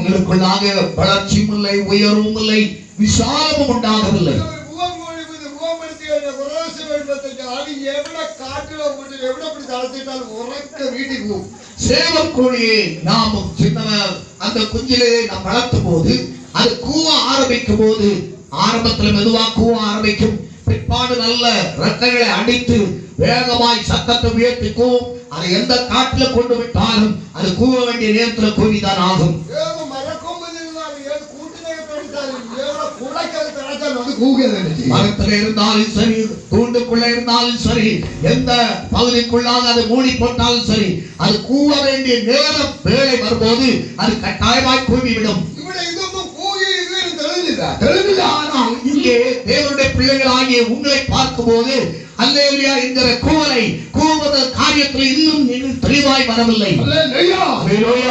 உங்களுக்குள்ளாக வளர்ச்சியும் இல்லை உயர்வும் இல்லை விசாலமும் உண்டாகவில்லை முகம் கொழிப்பது முகப்படுத்தி என்ற குரவாசி வேண்டத்துக்கு அது எவ்வளோ காட்டுல போட்டு எவ்வளோ இப்படி தளர்த்திட்டாலும் உறக்க வீட்டுக்கு போகும் சேவல் கோழியை நாம் சின்ன அந்த குஞ்சிலே நாம் வளர்த்தும் போது அது கூவ ஆரம்பிக்கும் போது ஆரம்பத்துல மெதுவா கூவ ஆரம்பிக்கும் பிற்பாடு நல்ல ரெக்கைகளை அடித்து வேகமாய் சத்தத்தை உயர்த்தி கூவும் அதை எந்த காட்டுல கொண்டு விட்டாலும் அது கூவ வேண்டிய நேரத்துல கூவிதான் ஆகும் ஏதோ மரக்கொம்பது இருந்தாலும் ஏதோ கூட்டினே படித்தாலும் ஏதோ குலைக்கிறது திராட்சாலும் வந்து கூகுது மரத்துல இருந்தாலும் சரி கூண்டுக்குள்ள இருந்தாலும் சரி எந்த பகுதிக்குள்ளாக அதை மூடி போட்டாலும் சரி அது கூவ வேண்டிய நேரம் வேலை வரும்போது அது கட்டாயமாய் கூவிவிடும் ഇവിടെ ഇതൊന്നും കൂകി ഇതുവരെ തെളിഞ്ഞില്ല തെളിഞ്ഞില്ല ஆனால் இங்கே தேவனுடைய பிள்ளைகளாகிய உங்களை பார்க்கும்போது அல்லேலியா என்கிற கூவலை கூவது காரியத்தில் இன்னும் நீங்கள் தெளிவாய் வரவில்லை ഹല്ലേലൂയ. அல்லேலூயா.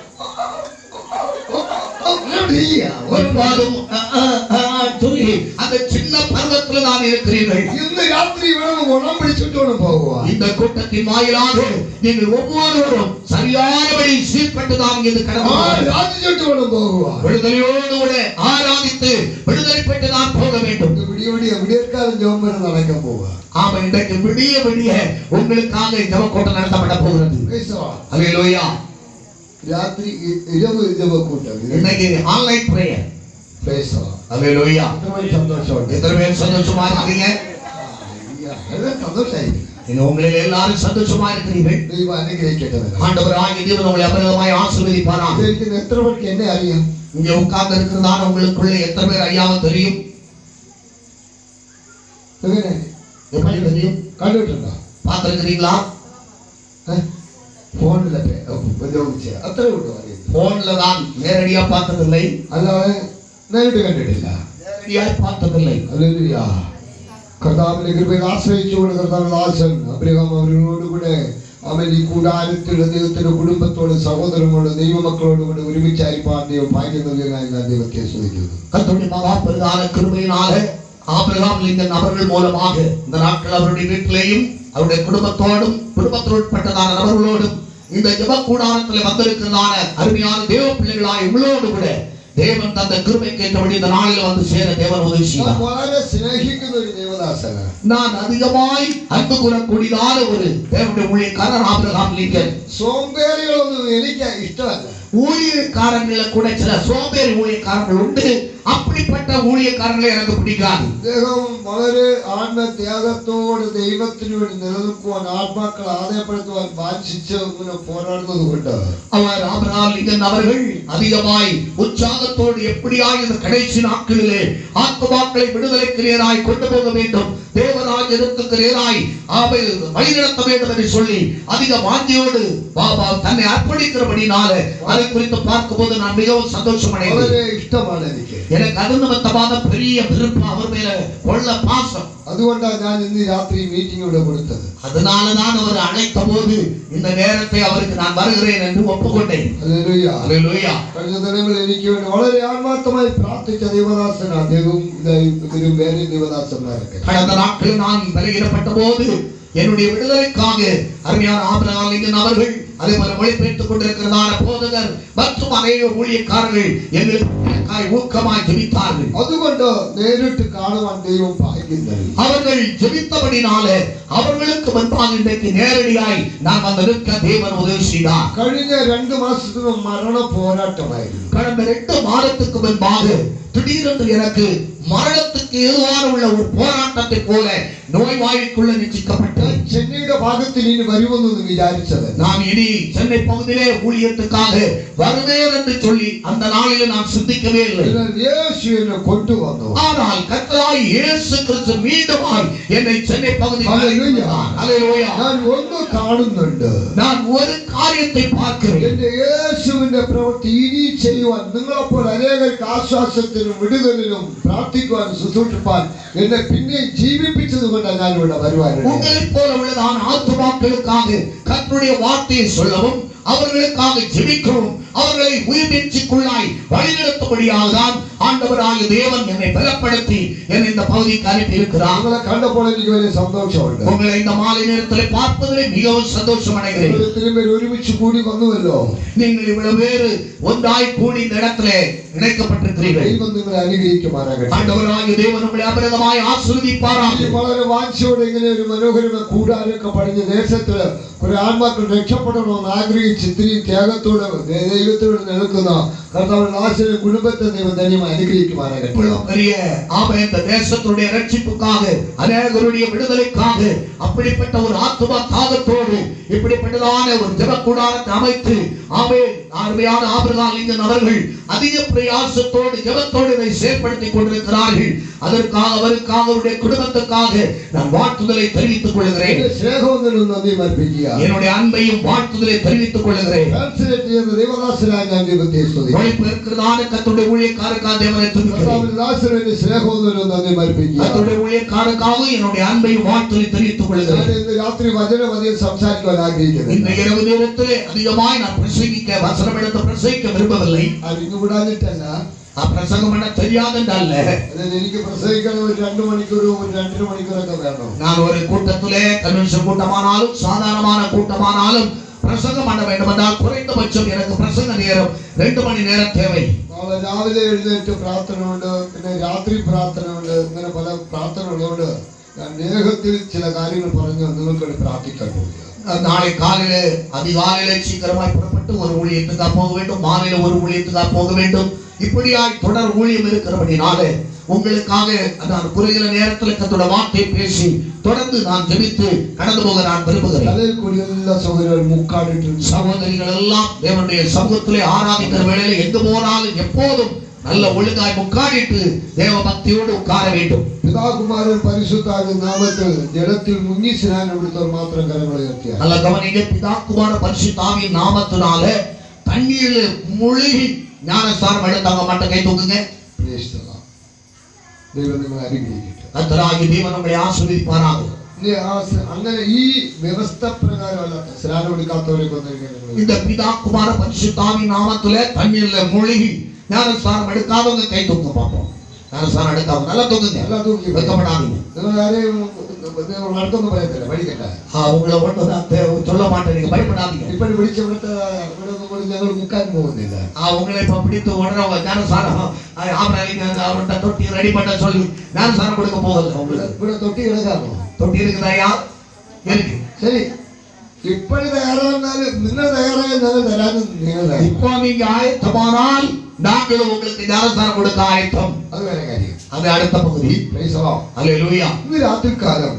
ഹല്ലേലൂയ. ஒரு பாதம் அ, அ, அ, துணி. அந்த சின்ன பருவத்தில் தான் இருக்கிறீர்கள் ഇന്ന് രാത്രി ഇവിടെ ഗുണം പിടിച്ചിട്ടോണം പോകുക இந்த கூட்டத்தின் வாயிலாக நீங்கள் ஒவ்வொருவரும் சரியானபடி சீர்பட்டு தான் இது ആ கடமை രാജിച്ചിട്ട് വേണം പോകുക விடுதலையோடு கூட ஆராதித்து விடுதலை பெற்று தான் போக வேண்டும் ഇത് വിടിയ വിടിയ വിടിയற்കാലം ജോമ്പരം നടക്കാൻ പോവുക ஆமா இன்றைக்கு விடிய விடிய உங்களுக்காக ஜபக்கூட்டம் நடத்தப்பட போகிறது Praise the Lord. அல்லேலூயா രാത്രി ഇ- ഇരവ് ജപക്കൂട്ടം ഇത് இன்னைக்கு online prayer Praise the Lord. அல்லேலூயா ഇത്രയും സന്തോഷമുണ്ട് எத்தனை பேர் சந்தோஷமா இருக்கீங்க എല്ലാം സന്തോഷമായിരിക്കും நீங்க உங்களில் எல்லாரும் சந்தோஷமா இருக்கிறீர்கள் ദൈവം അനുഗ്രഹിക്കട്ടെ നിങ്ങളെ. ஆண்டவர் ஆகிய தேவன் உங்களை அபரிதமாய் ஆசீர்வதிப்பாராம் ഇതെനിക്ക് എത്ര പേർക്ക് എന്നെ അറിയാം இங்க உட்கார்ந்து இருக்கிறதான உங்களுக்குள்ள எத்தனை பேர் ஐயாவை தெரியும் എങ്ങനെ எப்படி தெரியும் കണ്ടിട്ടുണ്ടോ பார்த்திருக்கிறீங்களா ഫോണിലൊക്കെ ഉപയോഗിച്ച് അത്രേ ഉള്ളൂ അറിയുന്നത് போன்ல தான் நேரடியா பார்த்ததில்லை അല്ലാതെ നേരിട്ട് കണ്ടിട്ടില്ല நேரடியாய் பார்த்ததில்லை ഹല്ലേലൂയ. കർത്താവിന്റെ കൃപയിൽ ആശ്രയിച്ചുകൊണ്ട് കർത്താവിന്റെ ദാസൻ അബ്രഹാം അവരോടുകൂടെ അവൻ ഈ കൂടാരത്തിൽ ദൈവത്തിന്റെ കുടുംബത്തോട് സഹോദരങ്ങളോട് ദൈവമക്കളോട് കൂടെ ഒരുമിച്ചായിരിക്കാൻ ദൈവം ഭാഗ്യം നൽകിയതായി ഞാൻ ദൈവത്തെ ശ്രദ്ധിക്കുന്നു கர்த்தருடைய மகா பெரிதான கிருபையினால ஆபிரகாம் லிங்கன் அவர்கள் மூலமாக இந்த நாட்கள் அவருடைய வீட்டிலேயும் அவருடைய குடும்பத்தோடும் குடும்பத்தில் உட்பட்டதான நபர்களோடும் இந்த ஜப கூடாரத்தில் வந்திருக்கிறதான அருமையான தேவ பிள்ளைகளாய் உங்களோடு கூட தேவன் தந்த கிருபைக்கு ஏற்றபடி இந்த நாளில் வந்து சேர தேவன் உதவி ഞാൻ செய்தார் വളരെ സ്നേഹിക്കുന്ന ഒരു ദേവദാസനാണ് நான் அதிகமாய் அன்பு கூறக்கூடியதான ஒரு தேவனுடைய ஊழியக்காரர் ஆபிரகாம் லிங்கன் സോംബേറികളൊന്നും എനിക്ക് ഇഷ്ടമല്ല ஊழியக்காரங்கள கூட சில சோம்பேறி ஊழியக்காரர்கள் உண்டு அப்படிப்பட்ட ஊழியக்காரங்களை எனக்கு பிடிக்காது അദ്ദേഹം വളരെ ആത്മത്യാഗത്തോട് ദൈവത്തിന് വേണ്ടി നിലനിൽക്കുവാൻ ആത്മാക്കളെ ആദയപ്പെടുത്തുവാൻ വാഞ്ചിച്ച് ഇങ്ങനെ പോരാടുന്നത് കൊണ്ട് அவர் ஆபிரகாம் லிங்கன் அவர்கள் அதிகமாய் உற்சாகத்தோடு எப்படியாய் இந்த கடைசி நாட்களிலே ஆத்மாக்களை விடுதலைக்கு நேராய் கொண்டு போக வேண்டும் தேவராஜனுக்கு நேராய் அவை வழிநடத்த வேண்டும் என்று சொல்லி அதிக வாஞ்சியோடு பாபா தன்னை அர்ப்பணிக்கிறபடினால அதை குறித்து பார்க்கும்போது நான் மிகவும் சந்தோஷம் அடைகிறேன் വളരെ ഇഷ്ടമാണ് എനിക്ക് எனக்கு அது நிமித்தமான பெரிய விருப்பம் அவர் மேல கொள்ள பாசம் അതുകൊണ്ടാണ് ഞാൻ ഇന്ന് രാത്രി മീറ്റിംഗ് ഇവിടെ കൊടുത്തത് அதனாலதான் அவர் அழைத்த போது இந்த நேரத்தை அவருக்கு நான் வருகிறேன் என்று ஒப்புக்கொண்டேன் ഹല്ലേലൂയ. அல்லேலூயா. കഴിഞ്ഞ ദിനങ്ങളിൽ എനിക്ക് വേണ്ടി വളരെ ആത്മാർത്ഥമായി പ്രാർത്ഥിച്ച ദേവദാസൻ അദ്ദേഹവും ഇത് ഇവരും വേറെ ദേവദാസന്മാരൊക്കെ கடந்த நாட்களில் நான் பலியிடப்பட்ட போது என்னுடைய விடுதலைக்காக அருமையான ஆபிரகாம் லிங்கன் அவர்கள் அதே போல மொழிபெயர்த்துக் கொண்டிருக்கிறதான போதகர் மற்றும் அநேக ஊழியக்காரர்கள் எங்களுக்கு எனக்காய் ஊக்கமாய் ஜெபித்தார்கள் അതുകൊണ്ട് നേരിട്ട് കാണുവാൻ ദൈവം ഭാഗ്യം നൽകി அவர்கள் ஜெபித்தபடினாலே அவர்களுக்கு முன்பாக இன்றைக்கு நேரடியாய் நான் வந்து நிற்க தேவன் உதவி செய்தார் കഴിഞ്ഞ രണ്ട് മാസത്തിന് മരണ പോരാട്ടമായിരുന്നു கடந்த ரெண்டு மாதத்துக்கு முன்பாக திடீரென்று எனக்கு மரணத்துக்கு ஏதுவான உள்ள ஒரு போராட்டத்தை போல நோய்வாய்க்குள்ள நிச்சயிக்கப்பட்டு ചെന്നൈയുടെ ഭാഗത്തിൽ ഇനി വരുമെന്ന് വിചാരിച്ചത് நான் இனி சென்னை பகுதியிலே ஊழியத்துக்காக வருவேன் என்று சொல்லி அந்த நாளில் நான் சிந்திக்கவே இல்லை എന്നാൽ യേശു എന്നെ കൊണ്ടുവന്നു ஆனால் கர்த்தராய் இயேசு கிறிஸ்து மீண்டுமாய் என்னை சென்னை Hallelujah. பகுதியில் ഞാൻ ഒന്ന് കാണുന്നുണ്ട് நான் ஒரு காரியத்தை பார்க்கிறேன் എന്റെ യേശുവിന്റെ പ്രവൃത്തി ഇനി ചെയ്യുവാൻ നിങ്ങളെപ്പോൾ അനേകർക്ക് ആശ്വാസത്തിനും വിടുതലിനും പ്രാർത്ഥിക്കുവാൻ ശുശ്രൂഷിപ്പാൻ എന്നെ പിന്നെ ജീവിപ്പിച്ചത് കൊണ്ടാണ് ഞാൻ ഇവിടെ വരുവാനുള്ളത് உங்களைப் போல உள்ளதான ஆத்துமாக்களுக்காக கர்த்தருடைய வார்த்தையை சொல்லவும் அவர்களுக்காக ஜெபிக்கவும் அவர்களை உயிர்நீட்சிக்குள்ளாய் வழிநடத்தும்படியாக தான் ஆண்டவராகிய தேவன் என்னை பலப்படுத்தி என்னை இந்த பகுதிக்கு அனுப்பி இருக்கிறார் നിങ്ങളെ കണ്ടപ്പോൾ എനിക്ക് വലിയ സന്തോഷമുണ്ട് உங்களை இந்த மாலை நேரத்தில் பார்ப்பதில் மிகவும் சந்தோஷம் அடைகிறேன் നിങ്ങൾ ഇത്രയും പേര് ഒരുമിച്ച് കൂടി വന്നുവല്ലോ நீங்கள் இவ்வளவு பேரு ஒன்றாய் கூடி இந்த இடத்துல இணைக்கப்பட்டிருக்கிறீர்கள் ദൈവം നിങ്ങളെ അനുഗ്രഹിക്കുമാറാകട്ടെ ஆண்டவராகிய தேவன் உங்களை அபரிதமாய் ஆசீர்வதிப்பாராக ഈ വളരെ വാഞ്ചയോടെ ഇങ്ങനെ ഒരു മനോഹരമായ കൂടാരൊക്കെ പണിഞ്ഞ ദേശത്ത് കുറെ ആത്മാക്കൾ രക്ഷപ്പെടണമെന്ന് ആഗ്രഹിച്ച് ഇത്രയും ത്യാഗത്തോടെ ദൈ- ദൈവത്തോട് നിൽക്കുന്ന കർത്താവ് ആശ്രയ കുടുംബത്തെ ദൈവം ധന്യമായി അനുഗ്രഹിക്കുമാറാകട്ടെ இவ்வளவு பெரிய ஆம இந்த தேசத்துடைய ரட்சிப்புக்காக அநேகருடைய விடுதலைக்காக அப்படிப்பட்ட ஒரு ஆத்தும தாகத்தோடு இப்படிப்பட்டதான ஒரு ஜெப கூடாரத்தை அமைத்து ஆமே அருமையான ஆபிரகாலிங்கன் அவர்கள் அதிக பிரயாசத்தோடு ஜெபத்தோடு இதை செயற்படுத்தி கொண்டிருக்கிறார்கள் அதற்காக அவருக்காக அவருடைய குடும்பத்துக்காக நான் வாழ்த்துதலை தெரிவித்துக் கொள்கிறேன் എന്റെ സ്നേഹവും നന്ദിയും അർപ്പിക്കുക என்னுடைய அன்பையும் வாழ்த்துதலை தெரிவித்துக் கொள்கிறேன் ട്രാൻസ്ലേറ്റ് ചെയ്യുന്ന ദൈവദാസനായ ഞാൻ ദൈവത്തെ സ്തുതി உழைப்பு இருக்கிறதான கத்துடைய ஊழியக்காருக்காக தேவனை துதிக்கிறேன் കർത്താവിന്റെ ദാസനെ സ്നേഹവും നന്ദിയും അർപ്പിക്കുക கத்துடைய ஊழியக்காருக்காக என்னுடைய அன்பையும் வாழ்த்துதலை தெரிவித்துக் ഞാൻ கொள்கிறேன் ഇന്ന് രാത്രി വചനം അധികം സംസാരിക്കുവാൻ இந்த ആഗ്രഹിക്കുന്നില്ല இரவு நேரத்திலே அதிகமாய் நான் பிரசங்கிக்க வசனம் எடுத்து பிரசங்கிக்க விரும்பவில்லை അത് ഇന്ന് വിടാഞ്ഞിട്ടല്ല ആ പ്രസംഗം பண்ண தெரியாதென்றல்ல അതായത് എനിക്ക് പ്രസംഗിക്കണം ഒരു രണ്ടു മണിക്കൂർ ഒരു രണ്ടര മണിക്കൂറൊക്കെ വേണം நான் ஒரு கூட்டத்திலே கன்வென்ஷன் கூட்டமானாலும் சாதாரணமான கூட்டமானாலும் பிரசங்கம் பண்ண வேண்டும் என்றால் குறைந்தபட்சம் எனக்கு பிரசங்க நேரம் ரெண்டு மணி நேரம் தேவை നാളെ രാവിലെ എഴുന്നേറ്റ് പ്രാർത്ഥന ഉണ്ട് പിന്നെ രാത്രി പ്രാർത്ഥന ഉണ്ട് ഇങ്ങനെ പല പ്രാർത്ഥന ഉള്ളതുകൊണ്ട് ഞാൻ വേഗത്തിൽ ചില കാര്യങ്ങൾ പറഞ്ഞ് നിങ്ങൾക്ക് വേണ്ടി പ്രാർത്ഥിക്കാൻ പോവുക நாளை காலையில அதிகாலையில சீக்கிரமாய் புறப்பட்டு ஒரு ஊழியத்துக்காக போக வேண்டும் மாலையில ஒரு ஊழியத்துக்காக போக வேண்டும் இப்படியாய் தொடர் ஊழியம் இருக்கிறபடினால உங்களுக்காக நான் குறுகிற நேரத்தில் கத்தோட வார்த்தை பேசி தொடர்ந்து நான் ஜெபித்து கடந்து போக நான் விரும்புகிறேன் തലയിൽ കൂടി എല്ലാ സൗകര്യങ്ങളും മുക്കാടിട്ടുണ്ട് சகோதரிகள் எல்லாம் தேவனுடைய சமூகத்திலே ஆராதிக்கிற வேளையில எங்கு போனாலும் எப்போதும் நல்ல ஒழுங்காய் முக்காடிட்டு தேவ பக்தியோடு உட்கார வேண்டும் പിതാകുമാരൻ പരിശുദ്ധായ നാമത്തിൽ ജലത്തിൽ മുങ്ങി സ്നാനം എടുത്തവർ മാത്രം കരങ്ങൾ ഉയർത്തിയാൽ நல்ல கவனிங்க பிதாக்குமார பரிசுத்தாவின் நாமத்தினால தண்ணீர்ல முழுகி ஞானஸ்தானம் எடுத்தவங்க மட்டும் கை தூக்குங்க ദൈവം നിങ്ങളെ അനുഗ്രഹിക്കട്ടെ கத்தராகி தேவன் உங்களை ஆசீர்வதிப்பாராக ഇനി ആ സ- അങ്ങനെ ഈ വ്യവസ്ഥ പ്രകാരമല്ലാത്ത സ്നാനം എടുക്കാത്തവരെ കൊന്നിരിക്കുന്നത് இந்த பிதாக்குமார பரிசுத்தாவின் நாமத்துல தண்ணீர்ல முழுகி ஞானஸ்தானம் எடுக்காதவங்க கை தூக்க பார்ப்போம் ஞானஸ்தானம் எடுக்காம நல்லா தூக்குங்க എല്ലാം തൂക്കി வைக்கப்படாதீங்க നിങ്ങൾ ആരെയും നടത്തൊന്നും പറയത്തില്ല പഠിക്കട്ടെ ஆ, உங்களை ஒன்று நான் தே- சொல்ல മാட்டேன் நீங்க பயப்படாதீங்க ഇപ്പോൾ വിളിച്ച ഇവിടുത്തെ ഇവിടെ ഒന്നും കൂടി ഞങ്ങൾ മുക്കാൻ പോകുന്നില്ല ஆ, உங்களை இப்ப பிடித்து உடனே உங்க ஞானஸ்தானம் ஆபராளிங்க அவர்கிட்ட தொட்டி ரெடி பண்ண சொல்லி ஞானஸ்தானம் கொடுக்க போகல ഇവിടെ உங்களுக்கு ഇവിടെ തൊട്ടി കിടക്കാമോ தொட்டி இருக்குதாயா இருக்கு ശരി ഇപ്പോഴും തയ്യാറാകുന്നാലും നിങ്ങൾ തയ്യാറായാൽ ഞങ്ങൾ തരാനും നിങ്ങൾ തയ്യാറാണ്. இப்போ நீங்க ஆயத்தமானால் நாங்களும் உங்களுக்கு ஞானஸ்தானம் கொடுக்க ஆயத்தம் അത് വേറെ കാര്യം அது அடுத்த பகுதி Praise the Lord. அல்லேலூயா ഇന്ന് രാത്രികാലം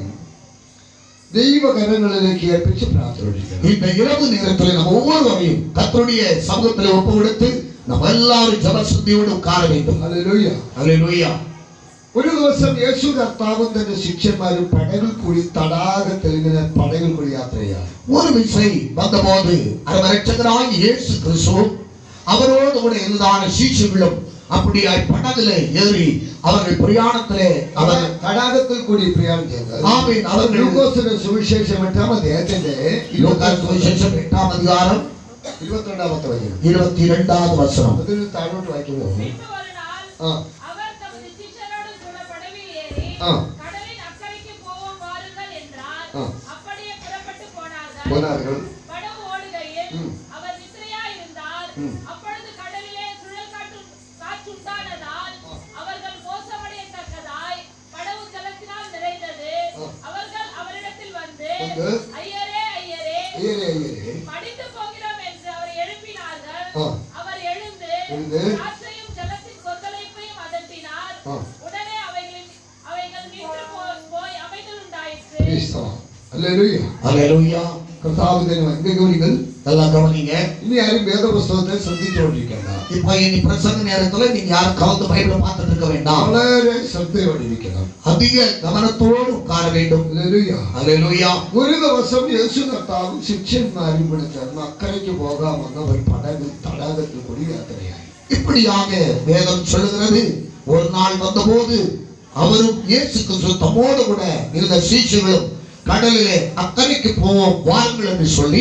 ദൈവകരങ്ങളിലേക്ക് ഏൽപ്പിച്ച് പ്രാർത്ഥിക്കണം இந்த இரவு நேரத்தில் நம்ம ஒவ்வொருவரையும் கர்த்தருடைய சமூகத்தில் ஒப்பு கொடுத்து நம்ம எல்லாரும் ஜபசுத்தியோடு உட்கார வேண்டும் ഹല്ലേലൂയ அல்லேலூயா ഒരു ദിവസം യേശു കർത്താവും തന്റെ ശിഷ്യന്മാരും പടകിൽ കൂടി തടാകത്തിൽ ഇങ്ങനെ പടകിൽ കൂടി യാത്ര ചെയ്യാം ஒரு விசை வந்தபோது அரவரட்சகராய் இயேசு கிறிஸ்து அவரோடு கூட இருந்தான சீஷர்களும் அப்படியாய் படகுல ஏறி அவர்கள் பிரயாணத்திலே അവർ அவர் തടാകത്തിൽ കൂടി പ്രയാണം ചെയ്തത് ആമേൻ. അവർ ലൂക്കോസിന്റെ സുവിശേഷം എട്ടാം അദ്ദേഹത്തിന്റെ யோகான் சுவிசேஷம் எட்டாம் அதிகாரம் ഇരുപത്തിരണ്ടാമത്തെ വചനം இருபத்தி இரண்டாவது வசனம் അതിന് താഴോട്ട് വായിക്കുമോ பின்பு ஒரு நாள் ആ அவர் தமது சிஷ்யரோடு கூட படவில் ஏறி ആ கடலின் அக்கறைக்கு போவோம் வாருங்கள் என்றார் ஆ. அப்படியே புறப்பட்டு போனார்கள் പോനാറുകൾ படகு ஓடுகையில் ம். அவர் நித்திரையாயிருந்தார் ம். அப்பொழுது கடலிலே சுழல் காற்று காற்றுண்டானதால் அவர்கள் மோசமடையத்தக்கதாய் படகு ஜலத்தினால் நிறைந்தது ஆ. அவர்கள் அவரிடத்தில் வந்து வந்து, ஐயரே ஐயரே അയ്യരെ അയ്യരെ மடிந்து போகிறோம் என்று அவரை எழுப்பினார்கள் ആ அவர் எழுந்து எழுந்து, காற்றையும் ஜலத்தின் கொந்தளிப்பையும் அதட்டினார் ആ உடனே அவைகளின் அவைகள் நின்று போ- போய் அமைதல் உண்டாயிற்று ക്രൈസ്തവ ഹല്ലേലൂയ அல்லேலூயா കർത്താവിന്റെ ഗൗരികൾ நல்லா கவனிங்க ഇനി ആരും വേദപുസ്തകത്തെ ശ്രദ്ധിച്ചുകൊണ്ടിരിക്കേണ്ട இப்போ இனி பிரசங்க நேரத்துல நீங்க யாரும் கவுந்து பைபிள பார்த்துட்டு இருக்க வேண்டாம் വളരെ ശ്രദ്ധയോടിരിക്കണം அதிக கவனத்தோடு உட்கார வேண்டும் ഹല്ലേലൂയ அல்லேலூயா ഒരു ദിവസം യേശു കർത്താവും ശിഷ്യന്മാരും കൂടെ ചേർന്ന് അക്കരയ്ക്ക് പോകാമെന്ന ഒരു പടകിൽ തടാകത്തിൽ കൂടി യാത്രയായി இப்படியாக வேதம் சொல்லுகிறது ஒரு நாள் வந்தபோது அவரும் இயேசு கிறிஸ்து தம்மோடு கூட இருந்த சீஷர்களும் கடலிலே அக்கறைக்கு போவோம் வாருங்கள் என்று சொல்லி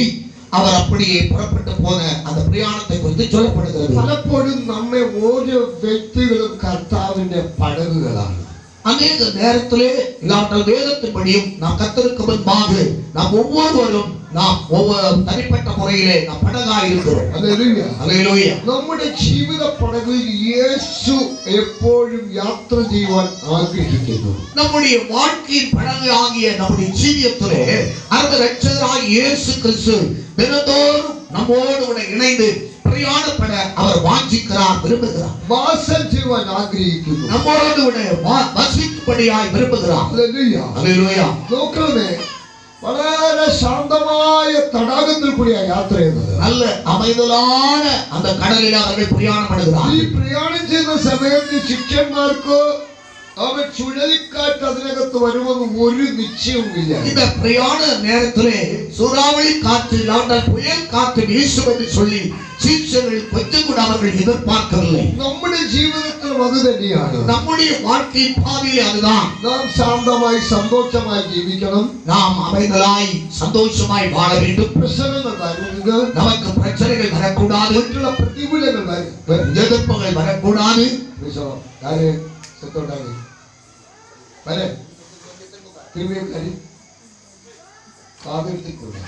அவர் அப்படியே புறப்பட்டு போன அந்த பிரயாணத்தை குறித்து சொல்லப்படுகிறது പലപ്പോഴും നമ്മെ ഓരോ വ്യക്തികളും കർത്താവിന്റെ പടകുകളാണ് அநேக நேரத்திலே இல்லாமல் வேதத்தின்படியும் நாம் கத்தருக்கு முன்பாக நாம் ஒவ்வொருவரும் நாம் ஒவ்வொரு தனிப்பட்ட முறையிலே நாம் படகாய் இருக்கிறோம் ഹല്ലേലൂയ. அல்லேலூயா നമ്മുടെ ജീവിത പടകിൽ യേശു എപ്പോഴും യാത്ര ചെയ്യുവാൻ ആഗ്രഹിക്കുന്നു நம்முடைய வாழ்க்கையின் படகு ஆகிய நம்முடைய ஜீவியத்திலே அந்த ரட்சகராய் இயேசு கிறிஸ்து தினந்தோறும் நம்மோடு கூட இணைந்து பிரயாணப்பட அவர் வாஞ்சிக்கிறார் விரும்புகிறார் വാസം ചെയ്യുവാൻ ആഗ്രഹിക്കുന്നു நம்மோடு கூட வா- வசிக்கும்படியாய் விரும்புகிறார் ഹല്ലേലൂയ. அல்லேலூயா നോക്കണമേ വളരെ ശാന്തമായ തടാകത്തിൽ കൂടിയാ യാത്ര ചെയ്യുന്നത് நல்ல அமைதலான அந்த கடலில் அவர்கள் பிரயாணம் ഈ பண்ணுகிறார்கள் പ്രയാണം ചെയ്യുന്ന സമയത്ത് ശിഷ്യന്മാർക്ക് അവൻ ചുഴലിക്കാറ്റ് അതിനകത്ത് വരുമെന്ന് ഒരു നിശ്ചയവുമില്ല இந்த பிரயாண நேரத்திலே சூறாவளி காற்று இல்லாமல் புயல் காற்று வீசும் என்று சொல்லி சீச்சர்கள் கொஞ்சம் கூட அவர்கள் எதிர்பார்க்கவில்லை നമ്മുടെ ജീവിതത്തിലും അത് തന്നെയാണ് நம்முடைய வாழ்க்கையின் பாதையிலே அதுதான் നാം ശാന്തമായി സന്തോഷമായി ജീവിക്കണം நாம் அமைதலாய் சந்தோஷமாய் வாழ வேண்டும் പ്രശ്നങ്ങൾ വരരുത് நமக்கு பிரச்சனைகள் வரக்கூடாது മറ്റുള്ള പ്രതികൂലങ്ങൾ വര- വര- எதிர்ப்புகள் வரக்கூடாது വിളിച്ചോ. ആര് സെത്തോണ്ടായി? വരെ. திரும்பியும் கரி. കാതെടുത്ത് കൊടുക്കാം.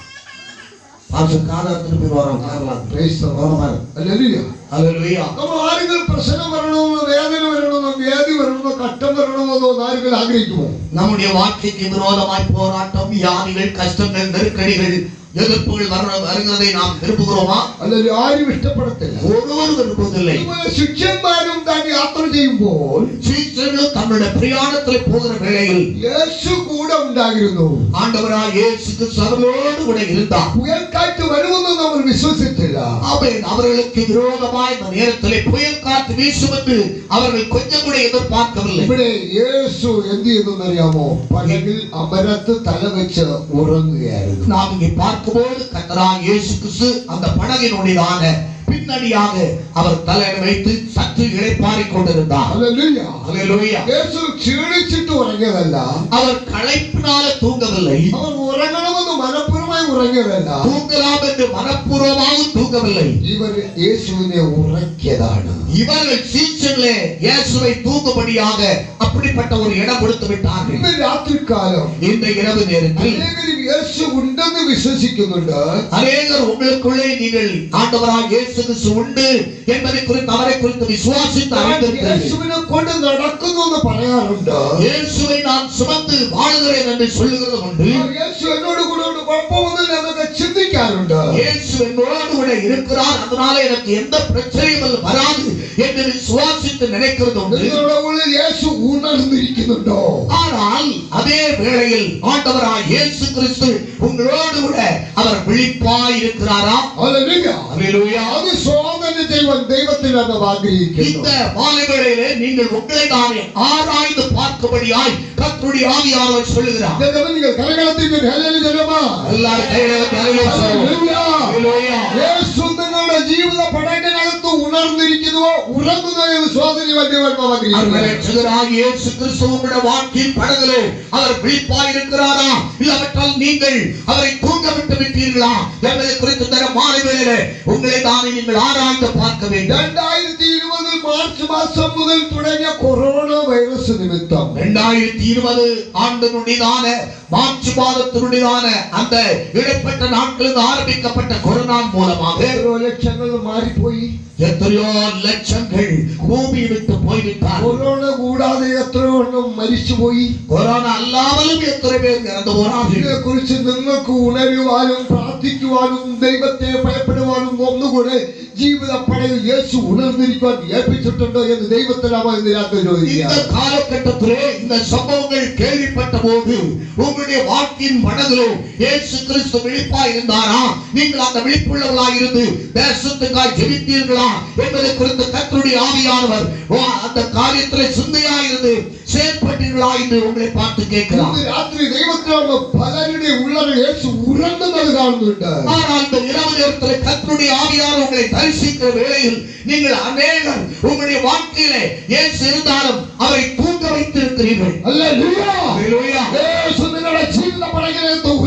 பாஸ்டர் காதர் திருப்பி வரோம் வரலாம் Praise the Lord. Hallelujah. அல்லேலூயா നമ്മൾ ആരെങ്കിലും പ്രശ്നം വരണമെന്നോ വേദന വരണമെന്നോ വ്യാധി വരണമെന്നോ കഷ്ടം വരണമെന്നോ ആരെങ്കിലും ആഗ്രഹിക്കുമോ நம்முடைய வாழ்க்கைக்கு விரோதமாய் போராட்டம் வியாதிகள் கஷ்டங்கள் நெருக்கடிகள் எதிர்ப்புகள் வர வருகிறதை நாம் விரும்புகிறோமா അല്ലെങ്കിൽ ആരും ഇഷ്ടപ്പെടത്തില്ല ஒருவரும் விரும்புவதில்லை ഇതുപോലെ ശിഷ്യന്മാരും താൻ യാത്ര ചെയ്യുമ്പോൾ சீச்சர்களும் தன்னுடைய பிரயாணத்தில் போகிற வேளையில் യേശു കൂടെ ഉണ്ടായിരുന്നു ஆண்டவராய் இயேசு கிறிஸ்து அவர்களோடு கூட இருந்தார் പുയൽക്കാറ്റ് വരുമെന്ന് അവർ വിശ്വസിച്ചില്ല அவன் அவர்களுக்கு விரோதமாய் இந்த நேரத்திலே புயல் காற்று வீசும் என்று அவர்கள் கொஞ்சம் கூட எதிர்பார்க்கவில்லை ഇവിടെ യേശു എന്ത് ചെയ്തു അറിയാമോ പടകിൽ അമരത്ത് തല വെച്ച് ഉറങ്ങുകയായിരുന്നു நாம் இங்கே பார்க்கும்போது கத்தராய் இயேசு கிறிஸ்து அந்த படகினுடையதான பின்னணியாக அவர் தலையை வைத்து சற்று இளைப்பாறிக் கொண்டிருந்தார் ഹല്ലേലൂയ. அல்லேலூயா. യേശു ക്ഷീണിച്ചിട്ട് ഉറങ്ങിയതല്ല அவர் களைப்பினால தூங்கவில்லை അവർ ഉറങ്ങണമെന്ന് മനഃപൂർവ്വമായി ഉറങ്ങിയതല്ല தூங்கலாம் என்று மனப்பூர்வமாக தூங்கவில்லை ഇവർ യേശുവിനെ ഉറക്കിയതാണ് இவர்கள் சீச்சர்களே இயேசுவை தூங்கும்படியாக அப்படிப்பட்ட ஒரு இடம் கொடுத்து விட்டார்கள் ഇന്ന് രാത്രികാലം இந்த இரவு நேரத்தில் അനേകരും യേശു ഉണ്ടെന്ന് വിശ്വസിക്കുന്നുണ്ട് அநேகர் உங்களுக்குள்ளே நீங்கள் ஆண்டவராக இயேசு கிறிஸ்து உண்டு என்பதை குறித்து அவரை குறித்து விசுவாசித்து ഞാൻ அறிந்திருக்கிறீர்கள் യേശുവിനെ കൊണ്ട് നടക്കുന്നു എന്ന് പറയാറുണ്ട് இயேசுவை நான் சுமந்து வாழுகிறேன் என்று சொல்லுகிறது உண்டு യേശു എന്നോട് കൂടെ ഉണ്ട് കുഴപ്പമൊന്നുമില്ല എന്നൊക്കെ ചിന്തിക്കാറുണ്ട് இயேசு என்னோடு கூட இருக்கிறார் அதனால எனக்கு எந்த பிரச்சனையும் அல்ல வராது என்று விசுவாசித்து நினைக்கிறது உண்டு നിങ്ങളുടെ ഉള്ളിൽ യേശു ഉണർന്നിരിക്കുന്നുണ്ടോ ஆனால் அதே வேளையில் ஆண்டவராய் இயேசு கிறிஸ்து உங்களோடு கூட அவர் விழிப்பாய் இருக்கிறாரா ഹല്ലേലൂയ. அல்லேலூயா. അത് ശോധന ചെയ്യുവാൻ ദൈവത്തിൽ അങ്ങ് ആഗ്രഹിക്കുന്നു இந்த மாலை வேளையிலே நீங்கள் உங்களை தானே ஆராய்ந்து பார்க்கும்படியாய் கர்த்தருடைய ஆவியானவர் சொல்லுகிறார் ദൈവം നിങ്ങൾ കരകളത്തിൽ ഹല്ലേലൂയ ജനമാ. எல்லாரும் கையில தலையில சொல்லுவோம். ഹല്ലേലൂയ. அல்லேலூயா. യേശു നിങ്ങളുടെ ജീവിത പടകിനകത്ത് ഉണർന്നിരിക്കുന്നുവോ ഉറങ്ങുന്നോ എന്ന് ശോധന ചെയ്യുവാൻ ദൈവം ആഗ്രഹിക്കുന്നു அருமையாய் இயேசு கிறிஸ்து உங்களுடைய வாழ்க்கையின் படகிலே அவர் விழிப்பாய் இருக்கிறாரா இல்லாவிட்டால் நீங்கள் அவரை தூங்க விட்டு விட்டீர்களா என்பதை குறித்து தர மாலை வேளையிலே உங்களை தானே நீங்கள் ஆராய்ந்து பார்க்க வேண்டும் രണ്ടായിരത്തി ഇരുപതിൽ മാർച്ച് മാസം മുതൽ തുടങ്ങിയ കൊറോണ വൈറസ് നിമിത്തം இரண்டாயிரத்தி இருபது ஆண்டினுடையதான மார்ச் மாதத்தினுடையதான அந்த இடைப்பட்ட நாட்களில் ஆரம்பிக்கப்பட்ட கொரோனா மூலமாக എത്രയോ ലക്ഷങ്ങൾ മാറിപ്പോയി எத்தனையோ லட்சங்கள் பூமி விட்டு போய்விட்டார் കൊറോണ കൂടാതെ എത്രയോ എണ്ണം മരിച്ചുപോയി கொரோனா அல்லாமலும் எத்தனை பேர் இறந்து போனார்கள் ഇതിനെ കുറിച്ച് നിങ്ങൾക്ക് ഉണരുവാനും പ്രാർത്ഥിക്കുവാനും ദൈവത്തെ ഭയപ്പെടുവാനും ഒന്നുകൂടെ ജീവിത പടയിൽ യേശു ഉണർന്നിരിക്കുവാൻ ഏൽപ്പിച്ചിട്ടുണ്ടോ എന്ന് ദൈവത്തിനാമ ഇന്ന് രാത്രി இந்த ചോദിക്കുക காலகட்டத்திலே இந்த சம்பவங்கள் கேள்விப்பட்ட போது உங்களுடைய வாழ்க்கையின் மனதிலோ இயேசு கிறிஸ்து விழிப்பா இருந்தாரா நீங்கள் அந்த விழிப்புள்ளவர்களாக இருந்து தேசத்துக்காய் ஜெபித்தீர்களா என்பதை குறித்து கர்த்தருடைய ஆவியானவர் ஓ, அந்த காரியத்திலே சிந்தையா இருந்து செயல்பட்டீர்களா என்று உங்களை பார்த்து கேட்கிறார் ഇന്ന് രാത്രി ദൈവത്തിനാമ പലരുടെ ഉള്ളറിൽ യേശു ഉറങ്ങുന്നത് കാണുന്നുണ്ട് ஆனால் அந்த இரவு நேரத்தில் கர்த்தருடைய ஆவியானவர் உங்களை தரிசிக்கிற வேளையில் நீங்கள் அநேகர் உங்களுடைய வாழ்க்கையிலே இயேசு இருந்தாலும் அவரை தூங்க வைத்திருக்கிறீர்கள் ഹല്ലേലൂയ. அல்லேலூயா. യേശു നിങ്ങളുടെ ജീവിത പടകിനകത്ത് ഉറങ്ങുന്നത്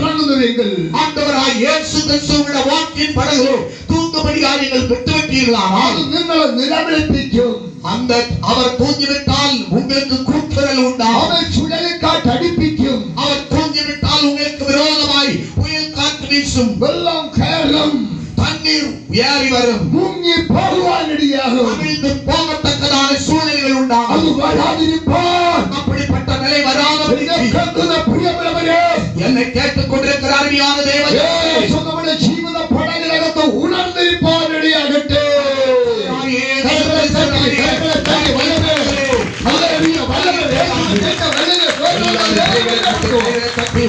விடுங்கள் ஆண்டவராய் இயேசு கிறிஸ்துவோட வாக்கின் படகு தூங்கும்படியாக நீங்கள் விட்டுவிட்டீர்களானால் அது നിങ്ങളെ നിലവിളിപ്പിക്കും அந்த அவர் தூங்கிவிட்டால் உங்களுக்கு கூக்குரல் உண்டாகும் അവൻ ചുഴലിക്കാറ്റ് അടിപ്പിക്കും அவர் தூங்கிவிட்டால் உங்களுக்கு விரோதமாய் புயல் காற்று வீசும் വെള്ളം കയറും தண்ணீர் ஏறி வரும் മുങ്ങി പോകുവാനിടയാകും அமிழ்ந்து போகத்தக்கதான சூழ்நிலைகள் உண்டாகும் അത് വരാതിരിപ്പാൻ அப்படிப்பட்ட நிலை வராத എന്നെ കേൾക്കുന്ന പ്രിയമുള്ളവരെ என்னை கேட்டுக் கொண்டிருக்கிற அருமையான தேவன் യേശു നമ്മുടെ ജീവിത പടകിനകത്ത് ഉണർന്നിരിപ്പാൻ ഇടയാകട്ടെ കരങ്ങളെ തട്ടി, കരങ്ങളെ തട്ടി, വളരെ, ഹല്ലേലൂയ, വളരെ വേഗം, വളരെ, വളരെ, വളരെ.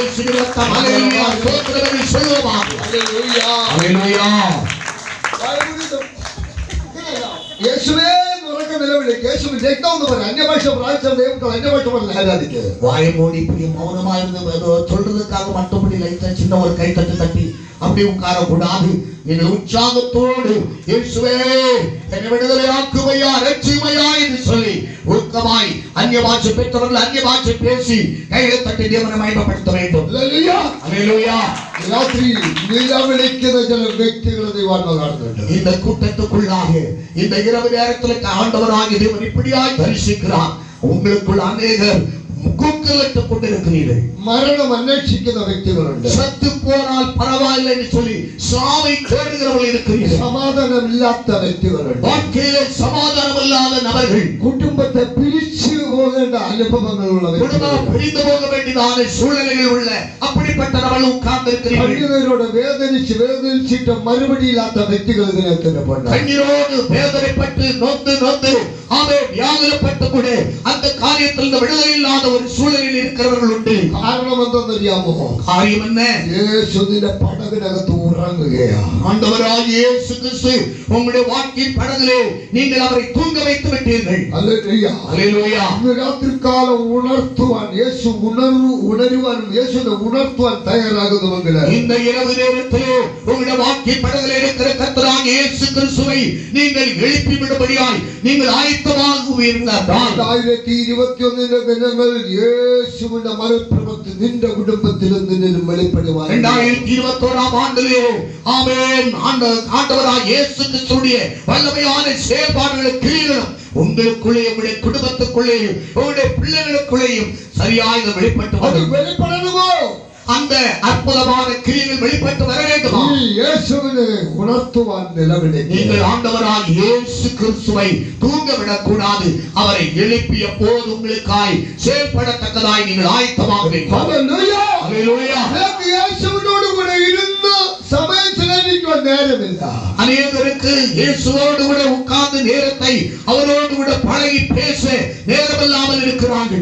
യേശുവേ എന്ന് ഉറക്കെ നിലവിളിക്ക് യേശുവിൻ രക്തം എന്ന് പറയും അന്യഭാഷ പ്രാർത്ഥന ദൈവങ്ങൾ അന്യഭാഷ പറഞ്ഞ് ആരാധിക്കുക வாயை மூடி இப்படி மௌனமா இருந்து ஏதோ சொல்றதுக்காக மட்டும்படி லைட்டா சின்ன ஒரு கை தட்டு தட்டி அப்படி உட்கார கூடாது நீங்கள் உற்சாகத்தோடு இயேசுவே என்னை விடுதலை ஆக்குமையா ரட்சிமையா என்று சொல்லி உருக்கமாய் அந்நிய பாஷை பெற்றவர்கள் அந்நிய பாஷை பேசி கைகளை தட்டி தேவனை மயமப்படுத்த வேண்டும் ഹല്ലേലൂയ. அல்லேலூயா രാത്രി നിലവിളിക്കുന്ന ചില വ്യക്തികളെ ദൈവാത്മ കാണുന്നുണ്ട് இந்த கூட்டத்துக்குள்ளாக இந்த இரவு நேரத்தில் ஆண்டவராகிய தேவன் இப்படியாய் தரிசிக்கிறார் உங்களுக்குள் அநேகர் கூக்கலிட்டுக் கொண்டிருக்கிறீர்கள் മരണം അന്വേഷിക്കുന്ന വ്യക്തികളുണ്ട് செத்து போனால் பரவாயில்லை என்று சொல்லி சாவை தேடுகிறவர்கள் இருக்கிறீர்கள் സമാധാനമില്ലാത്ത വ്യക്തികളുണ്ട് வாழ்க்கையிலே சமாதானம் இல்லாத நபர்கள் കുടുംബത്തെ പിരിച്ചു പോകേണ്ട അനുഭവങ്ങളുള്ള குடும்பம் വ്യക്തികളുണ്ട് பிரிந்து போக வேண்டியதான சூழ்நிலைகள் உள்ள அப்படிப்பட்ட நபர்கள் உட்கார்ந்திருக்கிறீர்கள் കഴിയുന്നവരോട് വേദനിച്ച് വേദനിച്ചിട്ട് മറുപടിയില്ലാത്ത വ്യക്തികൾ ഇതിനകത്തുണ്ട് கண்ணீரோடு வேதனைப்பட்டு நொந்து நொந்து ஆமே வியாகுலப்பட்டு கூட அந்த காரியத்தில் இந்த விடுதலை இல்லாத ஒரு சூழலில் இருக்கிறவர்கள் உண்டு കാരണം എന്തെന്നറിയാമോ காரியம் என்ன യേശുദിന്റെ പടകിനകത്ത് ഉറങ്ങുകയാണ് ஆண்டவராகிய இயேசு கிறிஸ்து உங்களுடைய வாழ்க்கையின் படகிலே நீங்கள் அவரை தூங்க வைத்து விட்டீர்கள் ഹല്ലേലൂയ. அல்லேலூயா ഇന്ന് രാത്രികാലം ഉണർത്തുവാൻ യേശു ഉണർന്നു ഉണരുവാനും യേശുവിനെ ഉണർത്തുവാൻ തയ്യാറാകുന്നുവെങ്കിൽ இந்த இரவு நேரத்திலே உங்களுடைய வாழ்க்கை படகில் இருக்கிற கர்த்தராகிய இயேசு கிறிஸ்துவை நீங்கள் எழுப்பி விடும்படியாய் நீங்கள் ஆயத்தமாகுவீர்கள் രണ്ടായിരത്തി ഇരുപത്തി ഒന്നിന്റെ ദിനങ്ങൾ യേശുവിന്റെ മലപ്രഭത്ത് നിന്റെ കുടുംബത്തിലും നിന്നിലും വെളിപ്പെടുവാൻ இரண்டாயிரத்தி இருபத்தோராம் ஆண்டிலே ஆமென் ஆண்ட ஆண்டவராய் இயேசு கிறிஸ்துடைய வல்லமையான செயல்பாடுகளும் கிரியைகளும் உங்களுக்குள்ளே உங்களுடைய குடும்பத்துக்குள்ளேயும் உங்களுடைய பிள்ளைகளுக்குள்ளேயும் சரியாக வெளிப்பட்டு അത് வரும் വെളിപ്പെടണമോ அந்த அற்புதமான கிரியைகள் வெளிப்பட்டு வர வேண்டுமா ഈ യേശുവിനെ ഉണർത്തുവാൻ നിലവിളിക്കുക நீங்கள் ஆண்டவராய் இயேசு கிறிஸ்துவை தூங்க விடக்கூடாது அவரை எழுப்பிய போது உங்களுக்காய் செயல்படத்தக்கதாய் நீங்கள் ஆயத்தமாக வேண்டும் ഹല്ലേലൂയ. அல்லேலூயா. നിനക്ക് യേശുവിനോട് കൂടെ ഇരുന്ന് സമയം ചെലവഴിക്കുവാൻ നേരമില്ല அநேகருக்கு இயேசுவோடு கூட உட்கார்ந்து நேரத்தை அவரோடு கூட பழகி பேச நேரமில்லாமல் இருக்கிறார்கள்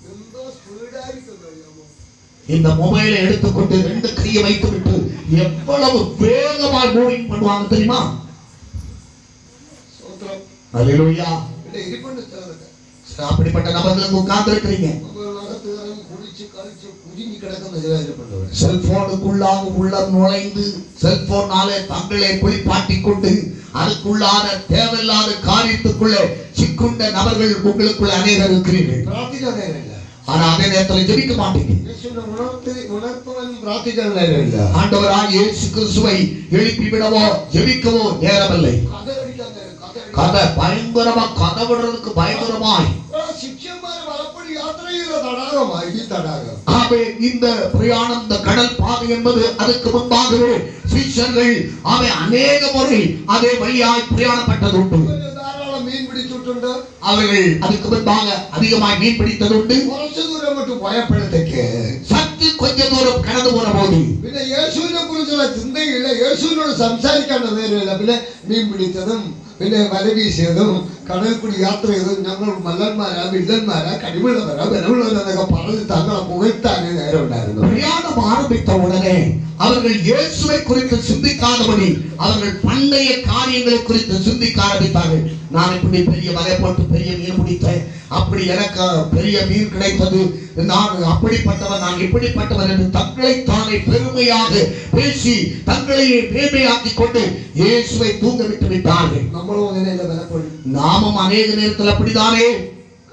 இந்த மொபைலை எடுத்துக்கொண்டு ரெண்டு கையை வைத்து விட்டு எவ்வளவு வேகமா மூவிங் பண்ணுவாங்க தெரியுமா സ്തോത്രം. அல்லேலூயா ഇവിടെ ഇരിപ്പുണ്ട് ചിലതൊക്കെ. அப்படிப்பட்ட நபர்களுக்கு உட்கார்ந்து இருக்கிறீங்க മൊബൈലിനകത്ത് ഇറങ്ങി കുടിച്ച് കളിച്ച് കുരുങ്ങി കിടക്കുന്ന ചില ഇരിപ്പുണ്ട് ഇവിടെ. செல்போனுக்குள்ளாக உள்ள நுழைந்து செல்போனாலே தங்களை குளிப்பாட்டிக் கொண்டு அதுக்குள்ளான தேவையில்லாத காரியத்துக்குள்ளே சிக்குண்ட நபர்கள் உங்களுக்குள்ள அநேகர் இருக்கிறீர்கள் പ്രാർത്ഥിക്കാൻ നേരമില്ല ஆனா அதே நேரத்தில் ஜெபிக்க மாட்டீங்க യേശുവിനെ ഉണർത്തി ഉണർത്തുവാൻ പ്രാർത്ഥിക്കാൻ നേരമില്ല ஆண்டவராய் இயேசு கிறிஸ்துவை எழுப்பி விடவோ ஜெபிக்கவோ நேரமில்லை കഥ അടിക്കാൻ നേരം കഥ അടിക്കാൻ கதை பயங்கரமா கதை விடுறதுக்கு பயங்கரமாய் ആ ശിഷ്യന്മാര് പലപ്പോഴും യാത്ര ചെയ്ത തടാകമായി ഈ തടാകം ஆகவே இந்த பிரயாணம் இந்த கடல் பாதை என்பது அதுக்கு முன்பாகவே சீஷர்கள் அவை அநேக முறை அதே வழியாய் பிரயாணப்பட்டது உண்டு ഇവര് ധാരാളം മീൻ പിടിച്ചിട്ടുണ്ട് அவர்கள் அதுக்கு முன்பாக அதிகமாய் மீன் பிடித்தது உண்டு കുറച്ചു ദൂരം അങ്ങോട്ട് പോയപ്പോഴത്തേക്ക് சற்று கொஞ்ச தூரம் கடந்து போன போது പിന്നെ യേശുവിനെ കുറിച്ചുള്ള ചിന്തയില്ല യേശുവിനോട് സംസാരിക്കേണ്ട നേരമില്ല പിന്നെ മീൻ പിടിച്ചതും പിന്നെ വല വീശിയതും കടൽ കൂടി യാത്ര ചെയ്തതും ഞങ്ങൾ മല്ലന്മാരാ വില്ലന്മാരാ കഴിവുള്ളവരാ ബലമുള്ളവരെന്നൊക്കെ പറഞ്ഞ് തങ്ങളെ പുകഴ്ത്താനേ നേരം ഉണ്ടായിരുന്നു பிரயாணம் ஆரம்பித்த உடனே அவர்கள் இயேசுவை குறித்து சிந்திக்காதபடி அவர்கள் பண்டைய காரியங்களை குறித்து சிந்திக்க ஆரம்பித்தார்கள் நான் இப்படி பெரிய வலை போட்டு பெரிய மீன் பிடித்தேன் அப்படி எனக்கு பெரிய மீன் கிடைத்தது நான் அப்படிப்பட்டவன் நான் இப்படிப்பட்டவன் என்று தங்களை தானே பெருமையாக பேசி தங்களையே மேன்மையாக்கி கொண்டு இயேசுவை தூங்க விட்டு விட்டார்கள் നമ്മളും അങ്ങനെയല്ല പലപ്പോഴും நாமும் அநேக நேரத்தில் அப்படித்தானே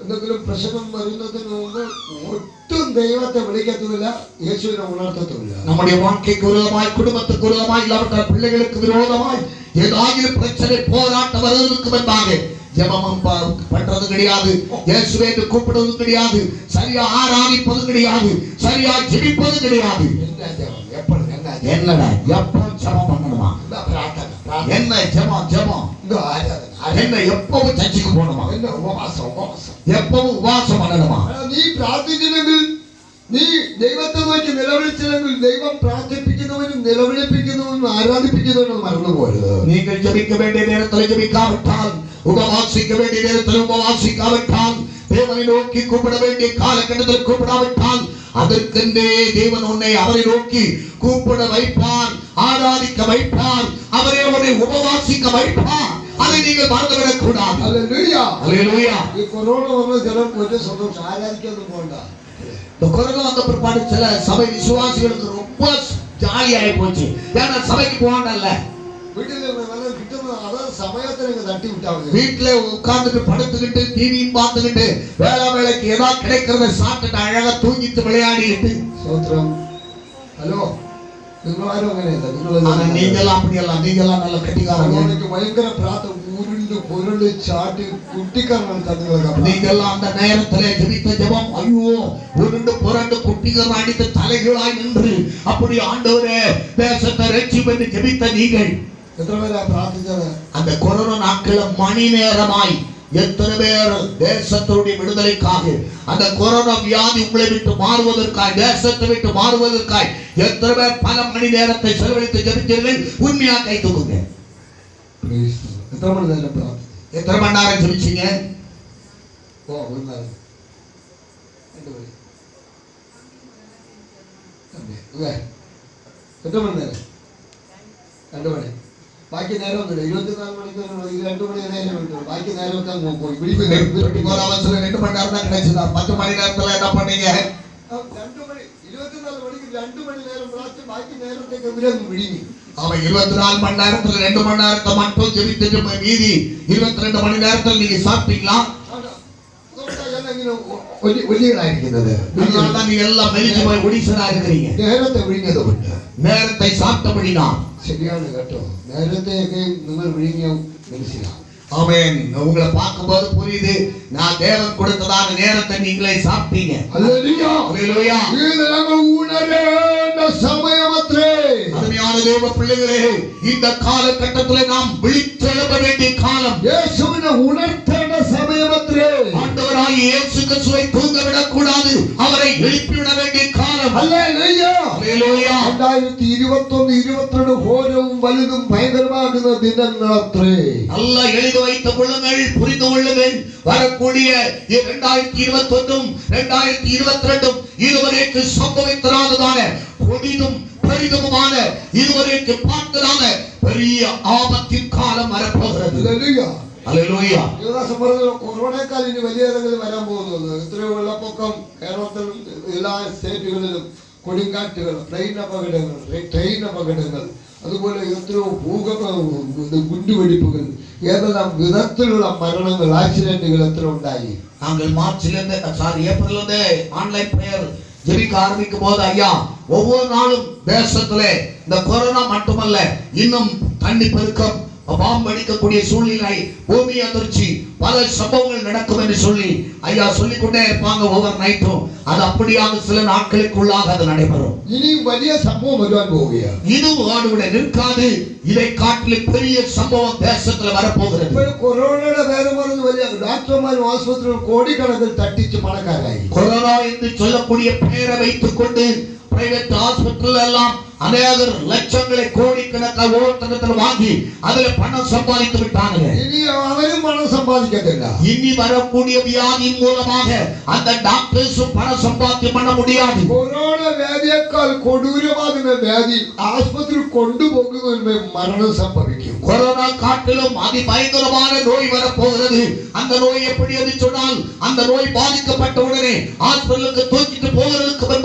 എന്തെങ്കിലും പ്രശ്നം വരുന്നതിന് മുമ്പ് ഒട്ടും ദൈവത്തെ വിളിക്കത്തുമില്ല യേശുവിനെ ഉണർത്തത്തുമില്ല நம்முடைய வாழ்க்கைக்கு விரோதமாய் குடும்பத்துக்கு விரோதமாய் இல்லாவிட்ட பிள்ளைகளுக்கு விரோதமாய் ஏதாகிலும் பிரச்சனை போராட்டம் வருவதற்கு முன்பாக ஜெபமும் ப- பண்றது கிடையாது இயேசுவே என்று கூப்பிடுவது கிடையாது சரியா ஆராதிப்பது கிடையாது சரியா ஜெபிப்பது கிடையாது എന്നാ ജപം എപ്പോഴും എന്നാ ജപം? என்னடா எப்போ ஜெபம் பண்ணணுமா എന്താ പ്രാർത്ഥന പ്രാർത്ഥന என்ன ஜெபம் ஜெபம் എന്തോ ആരാധന ആരാധന. என்ன எப்பவும் சர்ச்சைக்கு போகணுமா എന്നാ ഉപവാസം ഉപവാസം எப்பவும் உபவாசம் பண்ணணுமா ആ, നീ പ്രാർത്ഥിച്ചില്ലെങ്കിൽ നീ ദൈവത്തെ നോക്കി നിലവിളിച്ചില്ലെങ്കിൽ ദൈവം പ്രാർത്ഥിപ്പിക്കുന്നവനും നിലവിളിപ്പിക്കുന്നവനും ആരാധിപ്പിക്കുന്നവനും മറന്നുപോയത് நீங்கள் ஜெபிக்க வேண்டிய நேரத்தில் ஜெபிக்காவிட்டால் உபவாசிக்க வேண்டிய நேரத்தில் உபவாசிக்காவிட்டால் தேவனை நோக்கி கூப்பிட வேண்டிய காலகட்டத்தில் கூப்பிடாவிட்டால் அதற்கென்றே தேவன் உன்னை அவரை நோக்கி கூப்பிட வைப்பார் ஆராதிக்க வைப்பார் அவரே உன்னை உபவாசிக்க வைப்பார் அதை நீங்கள் மறந்துவிடக் கூடாது ഹല്ലേലൂയ. அல்லேலூயா ഈ കൊറോണ വന്ന ചിലർ ഒരു സന്തോഷം ആരാധിക്കൊന്നും പോകണ്ട இந்த கொரோனா வந்த பிற்பாடு சில சபை விசுவாசிகளுக்கு ரொம்ப ஜாலியாகி போச்சு ஏன்னா சபைக்கு போகண்டல்ல വീട്ടിൽ നിന്ന് വല്ലതും കിട്ടുന്ന അത് സമയത്തിന് ഇങ്ങ് തട്ടി വിട്ടാൽ മതി வீட்டுல உட்கார்ந்துட்டு படுத்துக்கிட்டு டிவியும் பார்த்துக்கிட்டு வேலை வேலைக்கு ஏதாவது கிடைக்கிறத சாப்பிட்டுட்டு அழகா தூங்கிட்டு விளையாடிட்டு സ്തോത്രം ഹലോ നിങ്ങളാരും അങ്ങനെയല്ല ஆனா നിങ്ങൾ நீங்கெல்லாம் அப்படியெல்லாம் நீங்கெல்லாம் நல்ல கட்டிக்காரங்க കൊറോണയ്ക്ക് ഭയങ്കര പ്രാർത്ഥന ഉരുണ്ട് പുരണ്ട് ചാട്ടി കുട്ടിക്കാരണം തന്നുകളൊക്കെ நீங்கெல்லாம் அந்த நேரத்திலே ஜெபித்த ஜெபம் ஐயோ உருண்டு புரண்டு குட்டிகள் அடித்து தலைகளாய் நின்று அப்படி ஆண்டவரே தேசத்தை ரட்சிப்பு என்று ஜெபித்த நீங்கள் എത്ര പേരാ പ്രാർത്ഥിച്ചത് அந்த கொரோனா நாட்கள மணி நேரமாய் எத்தனை பேர் தேசத்துடைய விடுதலைக்காக அந்த கொரோனா வியாதி உங்களை விட்டு மாறுவதற்காய் தேசத்தை விட்டு மாறுவதற்காய் எத்தனை பேர் பல மணி நேரத்தை செலவழித்து ஜெபித்தீர்கள் உண்மையா கை தூக்குங்க Praise the Lord. എത്ര മണി നേരം പ്രാർത്ഥിച്ചു எத்தனை மணி நேரம் ஜெபிச்சீங்க ഓ ഒരു നേരം രണ്ട് മണി അതെ, അല്ലേ എത്ര മണി നേരം രണ്ട് മണി ബാക്കി നേരം ഒന്നുമില്ല ഇരുപത്തിനാല് മണിക്കൂർ ഈ രണ്ട് മണി നേരം കിട്ടും ബാക്കി നേരമൊക്കെ അങ്ങ് പോയി டுவெண்ட்டி ஃபோர் ஹவர்ஸ்ல ரெண்டு மணி நேரம் தான் கிடைச்சதா பத்து மணி நேரத்துல என்ன பண்ணீங்க ആ, രണ്ട് മണി ഇരുപത്തിനാല് മണിക്ക് രണ്ട് മണി നേരം പ്രാർത്ഥിച്ച് ബാക്കി നേരത്തേക്ക് ഇവരങ്ങ് വിഴുങ്ങി அவன் இருபத்தி நாலு மணி நேரத்துல ரெண்டு மணி நேரத்தை மட்டும் ஜெபித்துட்டு மீதி இருபத்தி ரெண்டு மணி நேரத்துல நீங்க சாப்பிட்டீங்களா ആണ്. അതുകൊണ്ടാണ് ഞാൻ ഇങ്ങനെ ഒ- ഒലി- ഒലികളായിരിക്കുന്നത് அதனாலதான் நீங்க எல்லாம் மெலிஞ்சு போய் ஒடிசனா இருக்கிறீங்க നേരത്തെ വിഴുങ്ങിയത് കൊണ്ട് நேரத்தை சாப்பிட்டபடினா ശരിയാണ് കേട്ടോ നേരത്തെയൊക്കെ നിങ്ങൾ വിഴുങ്ങിയ മനസ്സിലാവും ஆமென் உங்களை பார்க்கும்போது புரியுது நான் தேவன் கொடுத்ததான நேரத்தை நீங்களே சாப்பிட்டீங்க ഹല്ലേലൂയ. அல்லேலூயா. ഈ നിലങ്ങൾ ഉണരേണ്ട സമയമത്രേ அருமையான தேவ பிள்ளைகளே இந்த காலகட்டத்துல நாம் விழித்தெழும்ப வேண்டிய காலம் യേശുവിനെ ഉണർത്തേണ്ട സമയമത്രേ ஆண்டவராய் இயேசு கிறிஸ்துவை தூங்க விடக்கூடாது அவரை எழுப்பிவிட வேண்டிய காலம் ഹല്ലേലൂയ. அல்லேலூயா. രണ്ടായിരത്തി ഇരുപത്തി ഒന്ന് ഇരുപത്തിരണ്ട് ഘോരവും വലുതും ഭയങ്കരമാകുന്ന ദിനങ്ങളത്രേ நல்லா எழுதி வைத்துக் கொள்ளுங்கள் புரிந்து கொள்ளுங்கள் வரக்கூடிய இரண்டாயிரத்தி இருபத்தி ஒன்றும் இரண்டாயிரத்தி இருபத்தி ரெண்டும் இதுவரைக்கு சம்பவித்தராததான கொடிதும் பெரிதுமான இதுவரைக்கு பார்த்ததான பெரிய ஆபத்தின் காலம் வரப்போகிறது ഹല്ലേലൂയ. அல்லேலூயா യുവദാസം പറഞ്ഞ കൊറോണയേക്കാൾ ഇനി വലിയ ഏതെങ്കിലും വരാൻ പോകുന്നത് എത്രയോ വെള്ളപ്പൊക്കം കേരളത്തിലും എല്ലാ സ്റ്റേറ്റുകളിലും കൊടുങ്കാറ്റുകൾ ട്രെയിൻ അപകടങ്ങൾ ട്രെയിൻ അപകടങ്ങൾ അതുപോലെ എത്രയോ ഭൂകമ്പ ഇത് ഗുണ്ടുവെടിപ്പുകൾ ഏതെല്ലാം വിധത്തിലുള്ള മരണങ്ങൾ ആക്സിഡന്റുകൾ എത്ര ഉണ്ടായി நாங்கள் மார்ச்ல இருந்து சாரி ஏப்ரல்ல இருந்து ஆன்லைன் பிரேயர் ஜெபிக்க ஆரம்பிக்கும் போது ஐயா ஒவ்வொரு நாளும் தேசத்திலே இந்த கொரோனா மட்டுமல்ல இன்னும் தண்ணி பெருக்கம் பாம்பு அடிக்கக்கூடிய சூழ்நிலை பூமி அதிர்ச்சி பல சம்பவங்கள் நடக்கும் என்று சொல்லி ஐயா சொல்லிக் கொண்டே இருப்பாங்க ஒவ்வொரு நைட்டும் அது அப்படியாக சில நாட்களுக்குள்ளாக அது நடைபெறும் ഇനിയും വലിയ സംഭവം വരുവാൻ പോവുകയാണ് இது ஆடுவிட நிற்காது இதை காட்டிலும் பெரிய சம்பவம் தேசத்துல வரப்போகிறது ഇപ്പോൾ കൊറോണയുടെ പേര് പറഞ്ഞ് വലിയ ഡോക്ടർമാരും ആശുപത്രികളും കോടിക്കണക്കിൽ തട്ടിച്ച് പണക്കാരായി கொரோனா என்று சொல்லக்கூடிய பெயரை வைத்துக் கொண்டு பிரைவேட் ஹாஸ்பிட்டல் எல்லாம் அநேகர் லட்சங்களை கோடிக்கணக்காக ஒவ்வொருத்தரத்தில் வாங்கி அதுல பணம் சம்பாதித்து விட்டாங்க ഇനി അവരും പണം സമ്പാദിക്കത്തില്ല இனி வரக்கூடிய வியாதியின் மூலமாக அந்த டாக்டர்ஸும் பணம் சம்பாத்தியம் பண்ண முடியாது കൊറോണ വ്യാധിയേക്കാൾ കൊടൂരമാകുന്ന വ്യാധി ആശുപത്രി കൊണ്ടുപോകുന്നതിന് മരണം സംഭവിക്കും கொரோனா காட்டிலும் அதிபயங்கரமான நோய் வரப்போகிறது அந்த நோய் எப்படி என்று சொன்னால் அந்த நோய் பாதிக்கப்பட்ட உடனே ஹாஸ்பிட்டலுக்கு தூக்கிட்டு போகிறதுக்கு முன்பாக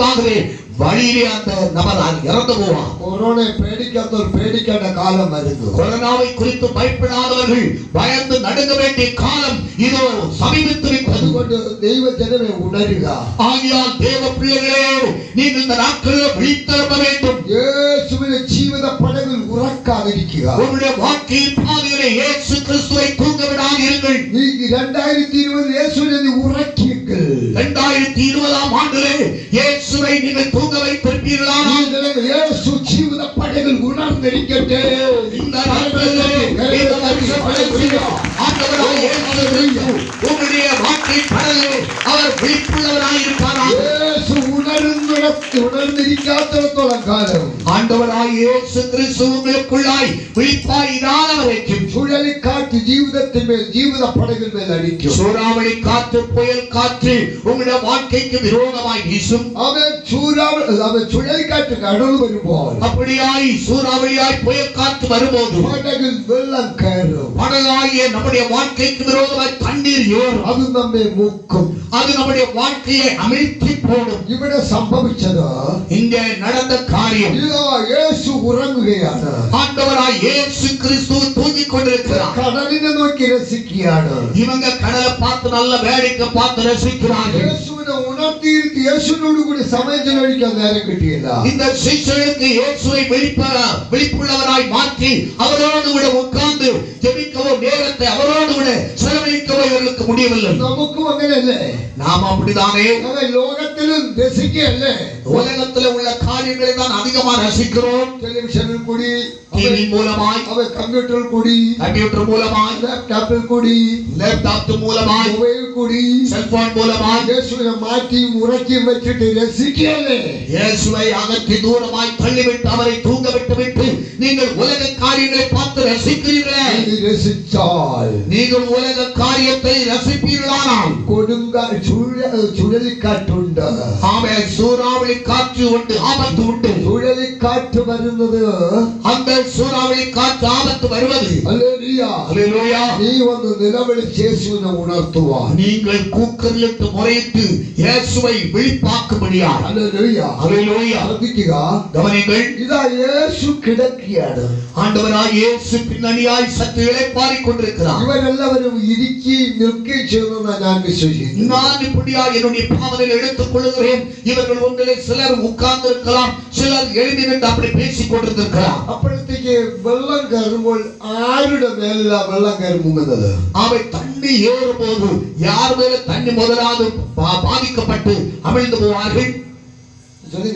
முன்பாகவே வழியிலே அந்த நபர் இறந்து போவான் കൊറോണയെ പേടിക്കാത്തവർ പേടിക്കേണ്ട കാലം വരുന്നു கொரோனாவை குறித்து பயப்படாதவர்கள் பயந்து நடுங்க வேண்டிய காலம் இதோ சமீபித்து விட்டது അതുകൊണ്ട് ദൈവജനമെ ഉണരുക ஆகையால் தேவ பிள்ளைகளே நீங்கள் இந்த நாட்களில் விழித்திருக்க வேண்டும் യേശുവിന്റെ ജീവിത പടകിൽ ഉറക്കാതിരിക്കുക உங்களுடைய வாழ்க்கையின் பாதையிலே இயேசு கிறிஸ்துவை தூங்க விடாதீர்கள் നീ രണ്ടായിരത്തി ഇരുപത് യേശുവിനെ നീ ഉറക്കിയെങ്കിൽ இரண்டாயிரத்தி இருபதாம் ஆண்டிலே இயேசுவை நீங்கள் தூங்க ഈ வைத்திருப்பீர்களானால் നിലവിൽ യേശു ജീവിത പടകിൽ ഉണർന്നിരിക്കട്ടെ இந்த நாட்களிலே இந்த வருஷ கடைசியிலே ஆண்டவராய் இயேசு கிறிஸ்து உங்களுடைய வாழ்க்கையின் படகு அவர் விழிப்புள்ளவராய் இருப்பாராம் യേശു ഉണരുന്നിടത്ത് ഉണർന്നിരിക്കാത്തിടത്തോളം കാലം ஆண்டவராய் இயேசு கிறிஸ்து உங்களுக்குள்ளாய் விழிப்பாய் இராத வரைக்கும் ചുഴലിക്കാറ്റ് ജീവിതത്തിന്മേൽ ജീവിത പടകിൽ മേൽ അടിക്കും சூறாவளி காற்று புயல் காற்று உங்களுடைய வாழ்க்கைக்கு விரோதமாய் வீசும் അവൻ ചൂരാവ അവൻ ചുഴലിക്കാറ്റ് കടന്നു വരുമ്പോൾ அப்படியாய் சூறாவளியாய் புயல் காற்று வரும்போது പടകിൽ വെള്ളം കയറും படகாகிய நம்முடைய வாழ்க்கைக்கு விரோதமாய் தண்ணீர் ஏறும் അത് നമ്മെ മുക്കും அது நம்முடைய வாழ்க்கையை அமிழ்த்தி போடும் ഇവിടെ സംഭവിച്ചത് இங்கே நடந்த காரியம் ഇതാ യേശു ഉറങ്ങുകയാണ് ஆண்டவராய் இயேசு கிறிஸ்து தூங்கிக் கொண்டிருக்கிறார் കടലിനെ നോക്കി രസിക്കുകയാണ് இவங்க கடலை பார்த்து நல்ல வேடிக்கை பார்த்து ரசிக்கிறார்கள் യേശുവിനെ ഉണർത്തിയിരുത്തി യേശുവിനോട് കൂടി സമയം ചെലവഴിക്കാൻ നേരം കിട്ടിയില്ല இந்த சிஷ்யர்களுக்கு இயேசுவை விழிப்ப விழிப்புள்ளவராய் மாற்றி அவரோடு கூட உட்கார்ந்து ஜெபிக்கவோ நேரத்தை அவரோடு கூட செலவழிக்கவோ இவர்களுக்கு முடியவில்லை നമുക്കും അങ്ങനെയല്ലേ நாம் அப்படிதானே നമ്മൾ ലോകത്തിലും രസിക്കുകയല്ലേ உலகத்துல உள்ள காரியங்களை தான் அதிகமா ரசிக்கிறோம் ടെലിവിഷനിൽ കൂടി டிவி மூலமாய் അവ കമ്പ്യൂട്ടറിൽ കൂടി கம்ப்யூட்டர் மூலமாய் ലാപ്ടോപ്പിൽ കൂടി லேப்டாப் மூலமாய் മൊബൈൽ കൂടി செல்போன் மூலமாய் യേശുവിനെ മാറ്റിയും ഉറക്കിയും വെച്ചിട്ട് രസിക്കുകയല്ലേ இயேசுவை அகற்றி தூரமாய் தள்ளிவிட்டு அவரை தூங்க விட்டு விட்டு நீங்கள் உலக காரியங்களை பார்த்து ரசிக்கிறீர்களே നീ രസിച്ചാൽ நீங்கள் உலக காரியத்தை ரசிப்பீர்களானால் കൊടുങ്കാ ചുഴ ചുഴലിക്കാറ്റുണ്ട് ஆமே சூறாவளி காற்று உண்டு ஆபத்து உண்டு ചുഴലിക്കാറ്റ് വരുന്നത് அந்த சூறாவளி காற்று ஆபத்து வருவது ഹല്ലേലൂയ. அல்லேலூயா നീ വന്ന് നിലവിളിച്ച് യേശുവിനെ ഉണർത്തുവാൻ நீங்கள் கூக்கரிலிட்டு முறையிட்டு இயேசுவை விழிப்பாக்கும்படியாக ഹല്ലേലൂയ. அல்லேலூயா ശ്രദ്ധിക്കുക கவனிங்கள் ഇതാ യേശു കിടക്കുകയാണ് ஆண்டவராய் இயேசு பின்னணியாய் சற்று இளைப்பாறிக் கொண்டிருக்கிறார் ഇവരെല്ലാവരും ഇരിക്കുകയും നിൽക്കുകയും ചെയ്യുന്നതാണ് ഞാൻ വിശ്വസിക്കുന്നു நான் இப்படியா என்னுடைய பாவனையில் எடுத்துக் கொள்ளுகிறேன் இவர்கள் உங்களை சிலர் உட்கார்ந்து இருக்கலாம் சிலர் எழுதி நின்று அப்படி பேசிக் கொண்டிருந்திருக்கலாம் അപ്പോഴത്തേക്ക് വെള്ളം കയറുമ്പോൾ ആരുടെ മേലിലാ വെള്ളം കയറി മുങ്ങുന്നത് அவை தண்ணி ஏறும்போது யார் மேல தண்ணி முதலாவது பா- பாதிக்கப்பட்டு அமிழ்ந்து போவார்கள் சொல்லுங்க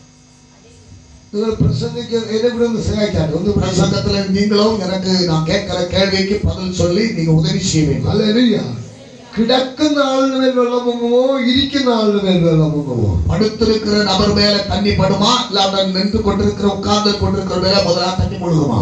നിങ്ങൾ പ്രസംഗിക്ക എന്നെ കൂടെ ഒന്ന് സഹായിച്ചാണ് ഒന്ന് പ്രസംഗം பிரசங்கத்துல நீங்களும் எனக்கு நான் கேட்கிற கேள்விக்கு பதில் சொல்லி நீங்க உதவி செய்ய வேண்டும் അല്ലേലൂയ കിടക്കുന്ന ആളിന് മേൽ വെള്ളം മുങ്ങുമോ ഇരിക്കുന്ന ആളിന് മേൽ വെള്ളം മുങ്ങുമോ படுத்திருக்கிற நபர் மேல தண்ணி படுமா இல்ல அவன் நின்று கொண்டிருக்கிற உட்கார்ந்து கொண்டிருக்கிற மேல முதலா தண்ணி முழுகுமா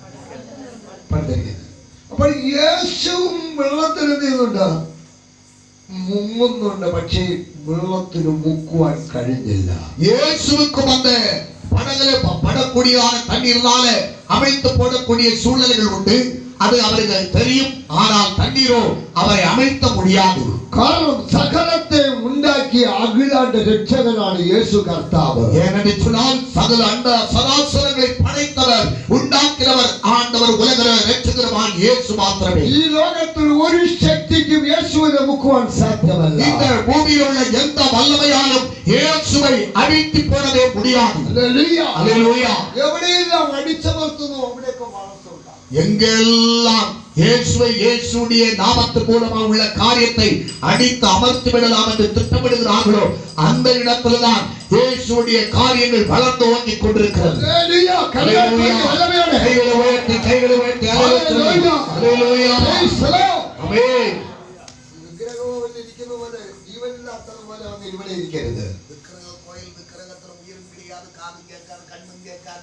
പണ്ടേ അപ്പോൾ യേശുവും വെള്ളത്തിൽ എന്ത് ചെയ്യുന്നുണ്ട് മുങ്ങുന്നുണ്ട് പക്ഷേ വെള്ളത്തിന് മുക്കുവാൻ കഴിഞ്ഞില്ല இயேசுவுக்கும் அந்த படகுல ப- படக்கூடியதான தண்ணீர்னால அமைத்து போடக்கூடிய சூழ்நிலைகள் உண்டு அது அவருக்கு தெரியும் ஆனால் தண்ணீரோ அவரை அமைத்த முடியாது കാരണം സകലത്തെ ഉണ്ടാക്കിയ അഖിലാന്റെ രക്ഷകനാണ് യേശു കർത്താവ് ஏனென்று சொன்னால் சகல அண்ட சராசரங்களை படைத்தவர் உண்டாக்கினவர் ஆண்டவர் உலக ரட்சகரமான இயேசு மாத்திரமே ഈ ലോകത്തിൽ ഒരു ശക്തിക്കും യേശുവിനെ മുക്കുവാൻ സാധ്യമല്ല இந்த பூமியில் உள்ள எந்த வல்லமையாலும் இயேசுவை அழித்து போடவே முடியாது ഹല്ലേലൂയ. அல்லேலூயா എവിടെയെല്ലാം അടിച്ചമർത്തുന്നു അവിടെയൊക്കെ വളർത്തുണ്ടാകും எங்கெல்லாம் இயேசுவை இயேசுடைய நாமத்தின் மூலமா உள்ள காரியத்தை அடித்து அமர்த்தி விடலாம் என்று திட்டமிடுகிறார்களோ அந்த இடத்தில்தான் இயேசுடைய காரியங்கள் வளர்ந்து ஓங்கிக் கொண்டிருக்கிறது ഹല്ലേലൂയ. കരയടി, വല്ലമയാണ്. கைகளை உயர்த்தி கைகளை உயர்த்தி Hallelujah. Hallelujah. Praise the Lord. ஆமென். വിഗ്രഹങ്ങളിൽ ഇരിക്കുന്ന പോലെ ജീവനില്ലാത്തത് പോലെ വന്ന് ഇവിടെ ഇരിക്കരുത് விக்கிரக கோயில் விக்கிரகத்துல உயிரும் கிடையாது காது கேட்காது கண்ணும் கேட்காது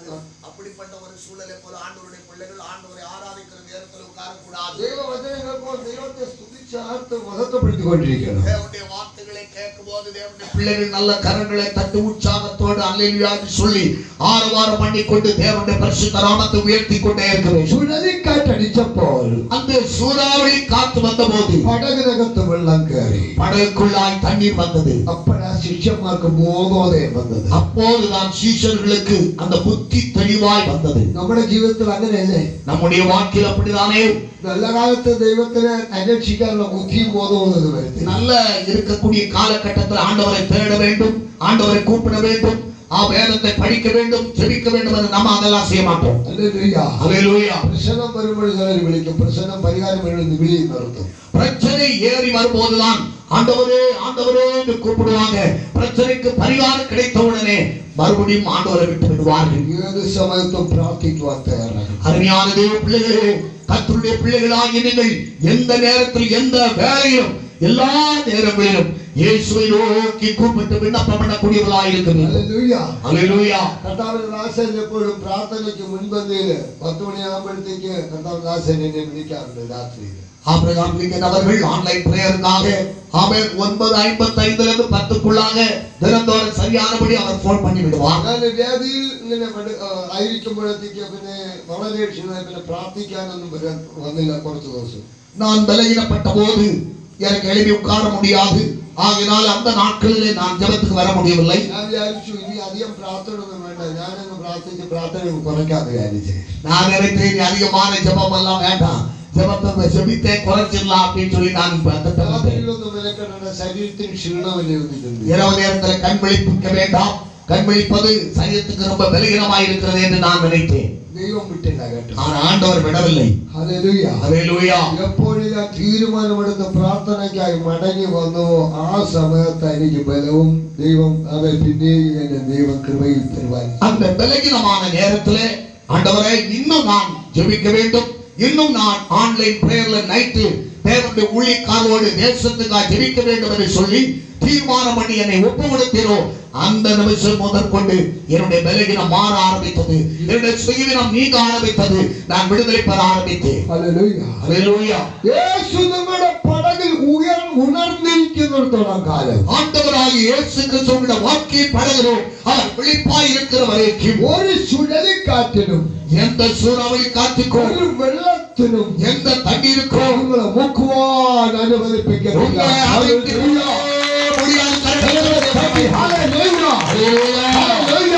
அப்படிப்பட்ட ஒரு சூழலை போல ஆண்டவருடைய பிள்ளைகள் ஆண்டவரை ஆராதிக்கிற நேரத்தில் உட்காரக்கூடாது ദൈവ വചനങ്ങൾക്കോ ദൈവത്തെ സ്തുതിച്ച് ആർത്ത് മഹത്വപ്പെടുത്തിക്കൊണ്ടിരിക്കണം தேவனுடைய வார்த்தைகளை கேட்கும் போது தேவனுடைய பிள்ளைகள் நல்ல கரங்களை தட்டு உற்சாகத்தோடு அல்லேலூயான்னு சொல்லி ஆரவாரம் பண்ணி கொண்டு தேவனுடைய பரிசுத்த நாமத்தை உயர்த்தி கொண்டே இருக்க வேண்டும் ചുഴലിക്കാറ്റടിച്ചപ്പോൾ அந்த சூறாவளி காத்து வந்தபோது പടകിനകത്ത് വെള്ളം കയറി படகுக்குள்ளாய் தண்ணீர் வந்தது അപ്പോഴാ ശിഷ്യന്മാർക്ക് ബോധോദയം വന്നത് அப்போதுதான் சீஷர்களுக்கு அந்த புத்தி தெளிவாய் வந்தது നമ്മുടെ ജീവിതത്തിൽ അങ്ങനെയല്ലേ நம்முடைய வாழ்க்கையில் அப்படிதானே നല്ല കാലത്ത് ദൈവത്തിനെ അന്വേഷിക്കാനുള്ള ബുദ്ധിയും ബോധവും ഇത് വരുത്തി நல்ல இருக்கக்கூடிய காலகட்டத்தில் ஆண்டவரை தேட வேண்டும் ஆண்டவரை கூப்பிட வேண்டும் ஆ வேதத்தை படிக்க வேண்டும் ஜெபிக்க வேண்டும் என்று நம்ம அதெல்லாம் செய்ய மாட்டோம் ഹല്ലേലൂയ. அல்லேலூயா പ്രശ്നം വരുമ്പോൾ ചിലർ വിളിക്കും പ്രശ്നം പരിഹാരം വേണ്ടി വിളി നിർത്തും பிரச்சனை ஏறி வரும்போதுதான் ஆண்டவரே ஆண்டவரே என்று கூப்பிடுவாங்க பிரச்சனைக்கு பரிகாரம் கிடைத்த உடனே மறுபடியும் ஆண்டவரை விட்டு விடுவார்கள் ഏത് സമയത്തും പ്രാർത്ഥിക്കുവാൻ തയ്യാറാകണം அருமையான தேவ பிள்ளைகளே கர்த்தருடைய பிள்ளைகளாகிய நீங்கள் எந்த நேரத்தில் எந்த வேலையிலும் எல்லா நேரங்களிலும் இயேசுவை நோக்கி கூப்பிட்டு விண்ணப்பம் பண்ணக்கூடியவர்களாக இருக்கிறீர்கள் ഹല്ലേലൂയ. அல்லேலூயா കർത്താവിന്റെ ദാസൻ എപ്പോഴും പ്രാർത്ഥനയ്ക്ക് മുൻപന്തിയില് പത്ത് மணியாകുമ്പോഴത്തേക്ക് കർത്താവ് ദാസൻ എന്നെ വിളിക്കാറുണ്ട് രാത്രിയിൽ ஆபிரகாம் லிங்கன் அவர்கள் ஆன்லைன் பிரேயருக்காக அவன் ஒன்பது ஐம்பத்தி ஐந்துல இருந்து பத்துக்குள்ளாக தினந்தோறும் சரியானபடி அவர் போன் பண்ணி விடுவார் ഞാൻ വേദിയിൽ ഇങ്ങനെ പണ്ട്, ആ, ആയിരിക്കുമ്പോഴത്തേക്ക് പിന്നെ വളരെ ക്ഷീണമായി പിന്നെ പ്രാർത്ഥിക്കാനൊന്നും വരാൻ വന്നില്ല കുറച്ച് ദിവസം நான் பலகீனப்பட்ட போது எனக்கு எழுப்பி உட்கார முடியாது ஆகினால் அந்த நாட்களிலே நான் ஜெபத்துக்கு வர முடியவில்லை ഞാൻ വിചാരിച്ചു ഇനി അധികം പ്രാർത്ഥന ഒന്നും വേണ്ട ഞാനങ്ങ് പ്രാർത്ഥിച്ച് പ്രാർത്ഥന കുറയ്ക്കാന്ന് വിചാരിച്ചേ நான் நினைத்தேன் இனி அதிகமான ஜெபம் எல்லாம் வேண்டாம் ஜெபத்தை ஜெபித்தே குறைச்சிடலாம் அப்படின்னு சொல்லி நான் இப்ப அந்த தளத்தை രാത്രിയിലൊന്നും മെനക്കെടേണ്ട ശരീരത്തിന് ക്ഷീണമല്ലേ ഒന്ന് ചിന്തി இரவு நேரத்துல கண் விழிப்பிக்க வேண்டாம் கண் விழிப்பது சரீரத்துக்கு ரொம்ப பலகீனமாக இருக்கிறது என்று நான் நினைத்தேன் ദൈവം വിട്ടില്ല കേട്ടോ ஆனால் ஆண்டவர் விடவில்லை ഹല്ലേലൂയ அல்லேலூயா എപ്പോഴും ഞാൻ തീരുമാനമെടുത്ത് പ്രാർത്ഥനയ്ക്കായി മടങ്ങി വന്നുവോ ആ സമയത്ത് എനിക്ക് ബലവും ദൈവം അവൻ പിന്നെയും എന്നെ ദൈവം കൃപയിൽ തരുവാൻ அந்த பலகீனமான நேரத்திலே ஆண்டவரே இன்னும் நான் ஜெபிக்க வேண்டும் இன்னும் நான் ஆன்லைன் பிரேயர்ல நைட்டு தேவனுடைய ஊழியக்காரோடு தேசத்துக்காக ஜெபிக்க வேண்டும் என்று சொல்லி தீர்மானம் பண்ணி என்னை ஒப்பு கொடுத்தீரோ அந்த நிமிஷம் முதற்கொண்டு என்னுடைய பலகீனம் மாற ஆரம்பித்தது என்னுடைய சுயவினம் நீங்க ஆரம்பித்தது நான் விடுதலை பெற ஆரம்பித்தேன் ഹല്ലേലൂയ அல்லேலூயா യേശു നമ്മുടെ പടകിൽ ഉയർ ഉണർന്നിരിക്കുന്നിടത്തോളം കാലം ஆண்டவராகிய இயேசு கிறிஸ்துவோட வாழ்க்கை படகிலோ அவர் விழிப்பாய் இருக்கிற வரைக்கும் ഒരു ചുഴലിക്കാറ്റിനും எந்த சூறாவளி காத்துக்கோ ഒരു വെള്ളത്തിനും எந்த தண்ணீருக்கோ നിങ്ങളെ മുക്കുവാൻ അനുവദിപ്പിക്കുന്നില്ല உங்களை அழைத்து ഹല്ലേലൂയ. முடியாது തട്ടി, ഹല്ലേലൂയ. ഹല്ലേലൂയ.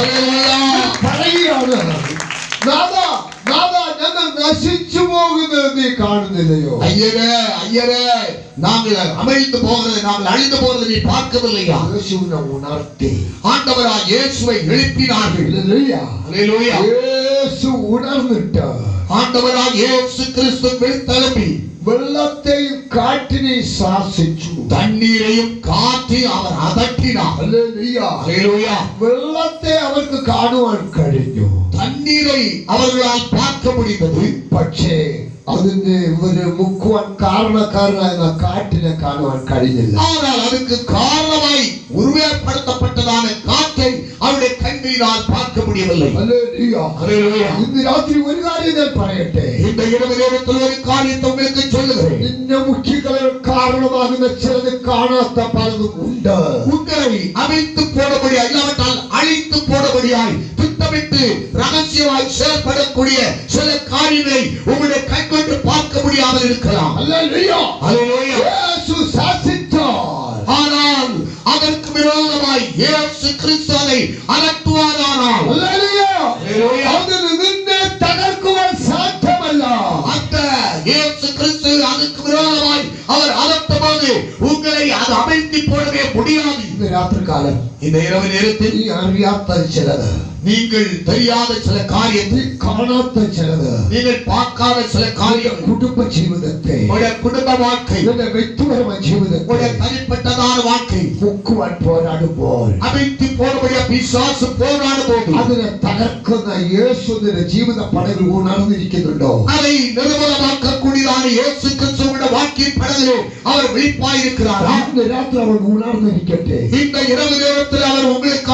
പറയുകയാണ് നാഥ നാഥ ഞങ്ങൾ നശിച്ചു പോകുന്നത് നീ കാണുന്നില്ലയോ ஐயரே ஐயரே நாங்கள் அமிழ்ந்து போகிறது நாங்கள் அழிந்து போகிறது நீ பார்க்கவில்லையா യേശുവിനെ ഉണർത്തി ஆண்டவரா இயேசுவை எழுப்பினார்கள் ഹല്ലേലൂയ. அல்லேலூயா യേശു ഉണർന്നിട്ട് ஆண்டவரா இயேசு கிறிஸ்து விழித்தெழுப்பி വെള്ളത്തെയും കാറ്റിനെയും ശാസിച്ചു தண்ணீரையும் காற்றி அவர் அதட்டினார் ഹല്ലേലൂയ. அல்லேலூயா വെള്ളത്തെ അവർക്ക് കാണുവാൻ കഴിഞ്ഞു தண்ணீரை அவர்களால் பார்க்க முடிந்தது പക്ഷേ അതിന്റെ ഒരു മുക്കുവാൻ കാരണക്കാരനായ കാറ്റിനെ കാണുവാൻ കഴിഞ്ഞില്ല ஆனால் அதுக்கு காரணமாய் உருவேற்படுத்தப்பட்டதான காற்றை அவருடைய கண்களினால் பார்க்க முடியவில்லை ഹല്ലേലൂയ. அல்லேலூயா. ഇന്ന് രാത്രി ഒരു കാര്യം ഞാൻ പറയട്ടെ இந்த இரவு நேரத்தில் ஒரு காரியத்தை உங்களுக்கு சொல்லுகிறேன் നിന്നെ മുഖ്യകളെ കാരണമാകുന്ന ചിലത് കാണാത്ത പലതും ഉണ്ട് உங்களை அமைத்து போடபடியாய் இல்லாவிட்டால் அழித்து போடபடியாய் திட்டமிட்டு ரகசியமாய் செயல்படக்கூடிய சில காரியங்களை உங்களுடைய கண்கொண்டு பார்க்க முடியாமல் இருக்கலாம் ഹല്ലേലൂയ. அல்லேலூயா. യേശു ശാസിച്ചാൽ ஆனால் அதற்கு விரோதமாய் இயேசு கிறிஸ்துவை அலட்டுவாரானால் ഹല്ലേലൂയ. ഹല്ലേലൂയ. അതിന് നിന്നെ തകർക്കുവാൻ സാധ്യമല്ല அந்த இயேசு கிறிஸ்து அதுக்கு விரோதமாய் அவர் அலட்டும் போது உங்களை அது அமைத்து போடவே முடியாது ഇന്ന് രാത്രികാലം இந்த இரவு நேரத்தில் നീ അറിയാത്ത ചിലത് நீங்கள் தெரியாத சில നീ காரியத்தை കാണാത്ത ചിലത് நீங்கள் பார்க்காத சில നിന്റെ காரியங்கள் കുടുംബ ജീവിതത്തെ உங்களுடைய குடும்ப வாழ்க்கை നിന്റെ വ്യക്തിപരമായ ജീവിതത്തെ உங்களுடைய தனிப்பட்டதான வாழ்க்கை മുക്കുവാൻ പോരാടുമ്പോൾ அமைத்து போடக்கூடிய பிசாசு போராடும் போது അതിനെ തകർക്കുന്ന യേശു നിന്റെ ജീവിത പടകിൽ ഉണർന്നിരിക്കുന്നുണ്ടോ அதை நிர்மூலமாக்கக்கூடியதான இயேசு கிறிஸ்துவோட வாழ்க்கையின் படகிலே அவர் விழிப்பாயிருக்கிறாரா ഇന്ന് രാത്രി അവൻ ഉണർന്നിരിക്കട്ടെ இந்த இரவு நேரத்தில் அவர் உங்களுக்காய் அவர்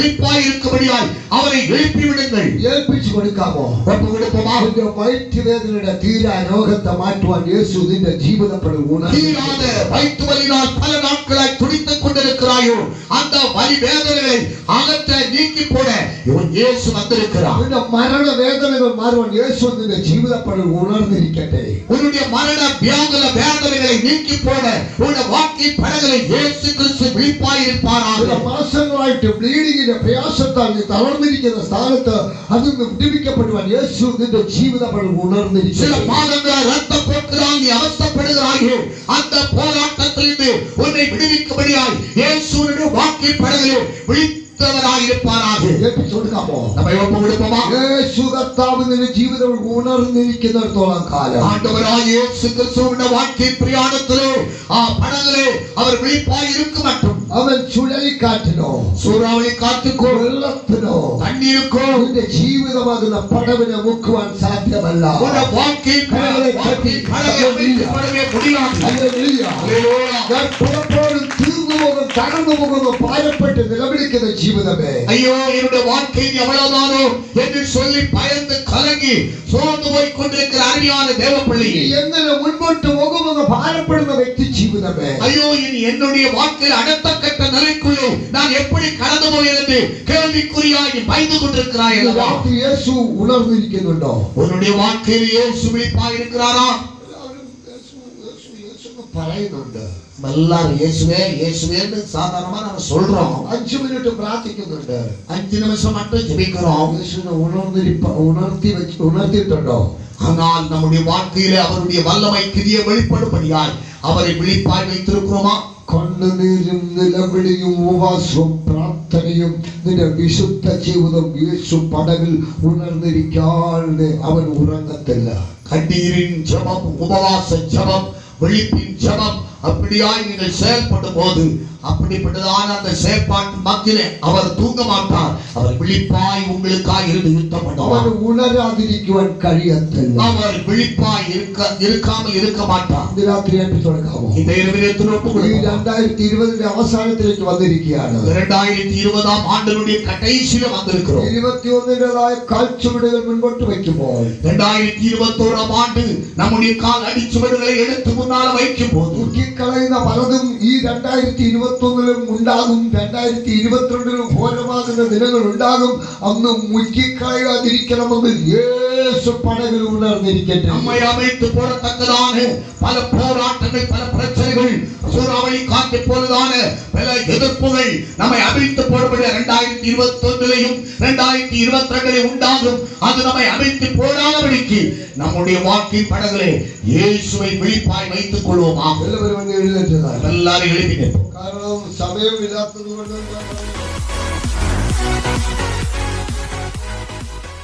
விழிப்பாய் இருக்கும்படியாய் அவரை எழுப்பி விடுங்கள் ഏൽപ്പിച്ചു കൊടുക്കാമോ ஒப்பு கொடுப்போமா അവന്റെ വയറ്റ് വേദനയുടെ തീരാ രോഗത്തെ മാറ്റുവാൻ യേശു നിന്റെ ജീവിതപ്പെടും தீராத வயிற்று வலினால் பல நாட்களாய் துடித்துக் கொண்டிருக்கிறாயோ அந்த வலி வேதனைகளை அகற்ற நீக்கி போட இவன் இயேசு வந்திருக்கிறான் നിന്റെ മരണ വേദനകൾ മാറുവാൻ യേശു നിന്റെ ജീവിതപ്പെടും ഉണർന്നിരിക്കട്ടെ உன்னுடைய மரண வியாகுல வேதனைகளை நீக்கி போட உன்னுடைய வாழ்க்கை படங்களை இயேசு கிறிஸ்து விழிப்பாய் ചില இருப்பாராக മാസങ്ങളായിട്ട് ബ്ലീഡിങ്ങിന്റെ പ്രയാസത്താൽ നീ തളർന്നിരിക്കുന്ന സ്ഥാനത്ത് അതിൽ നിന്ന് വിടുവിക്കപ്പെടുവാൻ യേശു നിന്റെ ജീവിതപ്പെടും சில ഉണർന്നിരിക്കട്ടെ மாதங்களாய் ரத்த போக்குறால் நீ அவஸ்தப்படுகிறாயோ அந்த போராட்டத்திலிருந்து உன்னை விடுவிக்கும்படியாய் இயேசுனுடைய வாழ்க்கை படங்களை விழித்தவராய் இருப்பாராக ഏൽപ്പിച്ചു കൊടുക്കാമോ நம்மை ஒப்பு கொடுப்போமா യേശു കർത്താവ് നിന്റെ ജീവിതം ഉണർന്നിരിക്കുന്നിടത്തോളം കാലം ஆண்டவராய் இயேசு கிறிஸ்துவின் வாழ்க்கை பிரயாணத்திலே ஆ படங்களே அவர் விழிப்பாய் இருக்க மட்டும் അവൻ ചുഴലിക്കാറ്റിനോ சூறாவளி காத்துக்கோ വെള്ളത്തിനോ தண்ணீருக்கோ നിന്റെ ജീവിതമാകുന്ന പടവിനെ മുക്കുവാൻ സാധ്യമല്ല உன்னுடைய வாழ்க்கை வாழ்க்கை படவை அமைக்கப்படவே முடியாது ഹല്ലേലൂയ. அல்லேலூயா. ഞാൻ പലപ്പോഴും തീർന്നു പോകും തകർന്നു പോകുന്നു ഭാരപ്പെട്ട് നിലവിളിക്കുന്ന ജീവിതമേ ஐயோ என்னுடைய வாழ்க்கை இனி எவ்வளவுதானோ என்று சொல்லி பயந்து கலங்கி சோர்ந்து போய் கொண்டிருக்கிற அருமையான தேவ ഇനി பிள்ளையே എങ്ങനെ മുൻപോട്ട് പോകുമെന്ന് ഭാരപ്പെടുന്ന വ്യക്തി ജീവിതമേ ஐயோ இனி என்னுடைய வாழ்க்கையில் அடுத்த கட்ட நிலைக்குள்ளே நான் எப்படி கடந்து போவேன் என்று கேள்விக்குறியாகி பயந்து கொண்டிருக்கிறாய் ഇന്ന് அல்லவா രാത്രി യേശു ഉണർന്നിരിക്കുന്നുണ്ടോ உன்னுடைய வாழ்க்கையில் இயேசு விழிப்பாய் இருக்கிறாரா എല്ലാവരും യേശു, യേശു, യേശു എന്ന് പറയുന്നുണ്ട് எல்லாரும் இயேசுவே இயேசுவேன்னு சாதாரணமா நம்ம சொல்றோம் അഞ്ചു മിനിറ്റ് പ്രാർത്ഥിക്കുന്നുണ്ട് அஞ்சு நிமிஷம் மட்டும் ஜெபிக்கிறோம் യേശുവിനെ ഉണർന്നിരിപ്പ ഉണർത്തി വെച്ച് ഉണർത്തിയിട്ടുണ്ടോ ஆனால் நம்முடைய வாழ்க்கையிலே அவருடைய வல்லமை கிரிய வெளிப்படும்படியாய் அவரை விழிப்பாய் வைத்திருக்கிறோமா കണ്ണുനീരും നിലവിളിയും ഉപവാസവും പ്രാർത്ഥനയും നിന്റെ വിശുദ്ധ ജീവിതം യേശു പടവിൽ ഉണർന്നിരിക്കാതെ അവൻ ഉറങ്ങത്തില്ല கண்ணீரின் ஜெபம் உபவாச ஜெபம் விழிப்பின் ஜெபம் அப்படியாய் நீங்கள் செயல்படும் போது அப்படிப்பட்டதான அந்த செயற்பாட்டு மத்தியிலே அவர் தூங்க மாட்டார் அவர் விழிப்பாய் உங்களுக்காய் இருந்து யுத்தம் അവൻ பண்ணுவார் ഉണരാതിരിക്കുവാൻ കഴിയത്തില്ല அவர் விழிப்பாய் இருக்க இருக்காமல் இருக்க மாட்டார் ഇന്ന് രാത്രി ഏൽപ്പിച്ചു കൊടുക്കാമോ இந்த இருவிதத்தில் ஒப்பு ഈ கொடுப்போம். രണ്ടായിരത്തി ഇരുപതിന്റെ അവസാനത്തിലേക്ക് വന്നിരിക്കുകയാണ് இரண்டாயிரத்தி இருபதாம் ஆண்டினுடைய கடைசியில வந்திருக்கிறோம் ഇരുപത്തിയൊന്നിൻ്റെതായ കാഴ്ചവിടുകൾ മുൻപോട്ട് വയ്ക്കുമ്പോൾ இரண்டாயிரத்தி இருபத்தோராம் ஆண்டு நம்முடைய கால் அடிச்சுவடுகளை எடுத்து முன்னால வைக்கும் போது മുക്കിക്കളയുന്ന പലതും ഈ രണ്ടായിരത്തി ഇരുപത്തി ഒന്നിലും ഉണ്ടാകും രണ്ടായിരത്തി ഇരുപത്തിരണ്ടിലും ഘോരമാകുന്ന ദിനങ്ങൾ ഉണ്ടാകും അന്ന് മുക്കിക്കളയാതിരിക്കണമെന്ന് യേശു പടവിൽ ഉണർന്നിരിക്കട്ടെ நம்மை அமைத்து போடத்தக்கதான பல போராட்டங்கள் பல பிரச்சனைகள் சூறாவளி காற்று போலதான பல எதிர்ப்புகள் நம்மை அமைத்து போடப்பட இரண்டாயிரத்தி இருபத்தி ஒன்றிலையும் இரண்டாயிரத்தி இருபத்தி ரெண்டிலையும் உண்டாகும் அது நம்மை அமைத்து போடாதபடிக்கு நம்முடைய வாழ்க்கையின் படங்களே இயேசுவை விழிப்பாய் வைத்துக் கொள்வோமா എല്ലാവരും ഒന്ന് എഴുന്നേറ്റതാണ് எல்லாரும் எழுதி நிற்போம் കാരണം സമയമില്ലാത്തത് കൊണ്ട്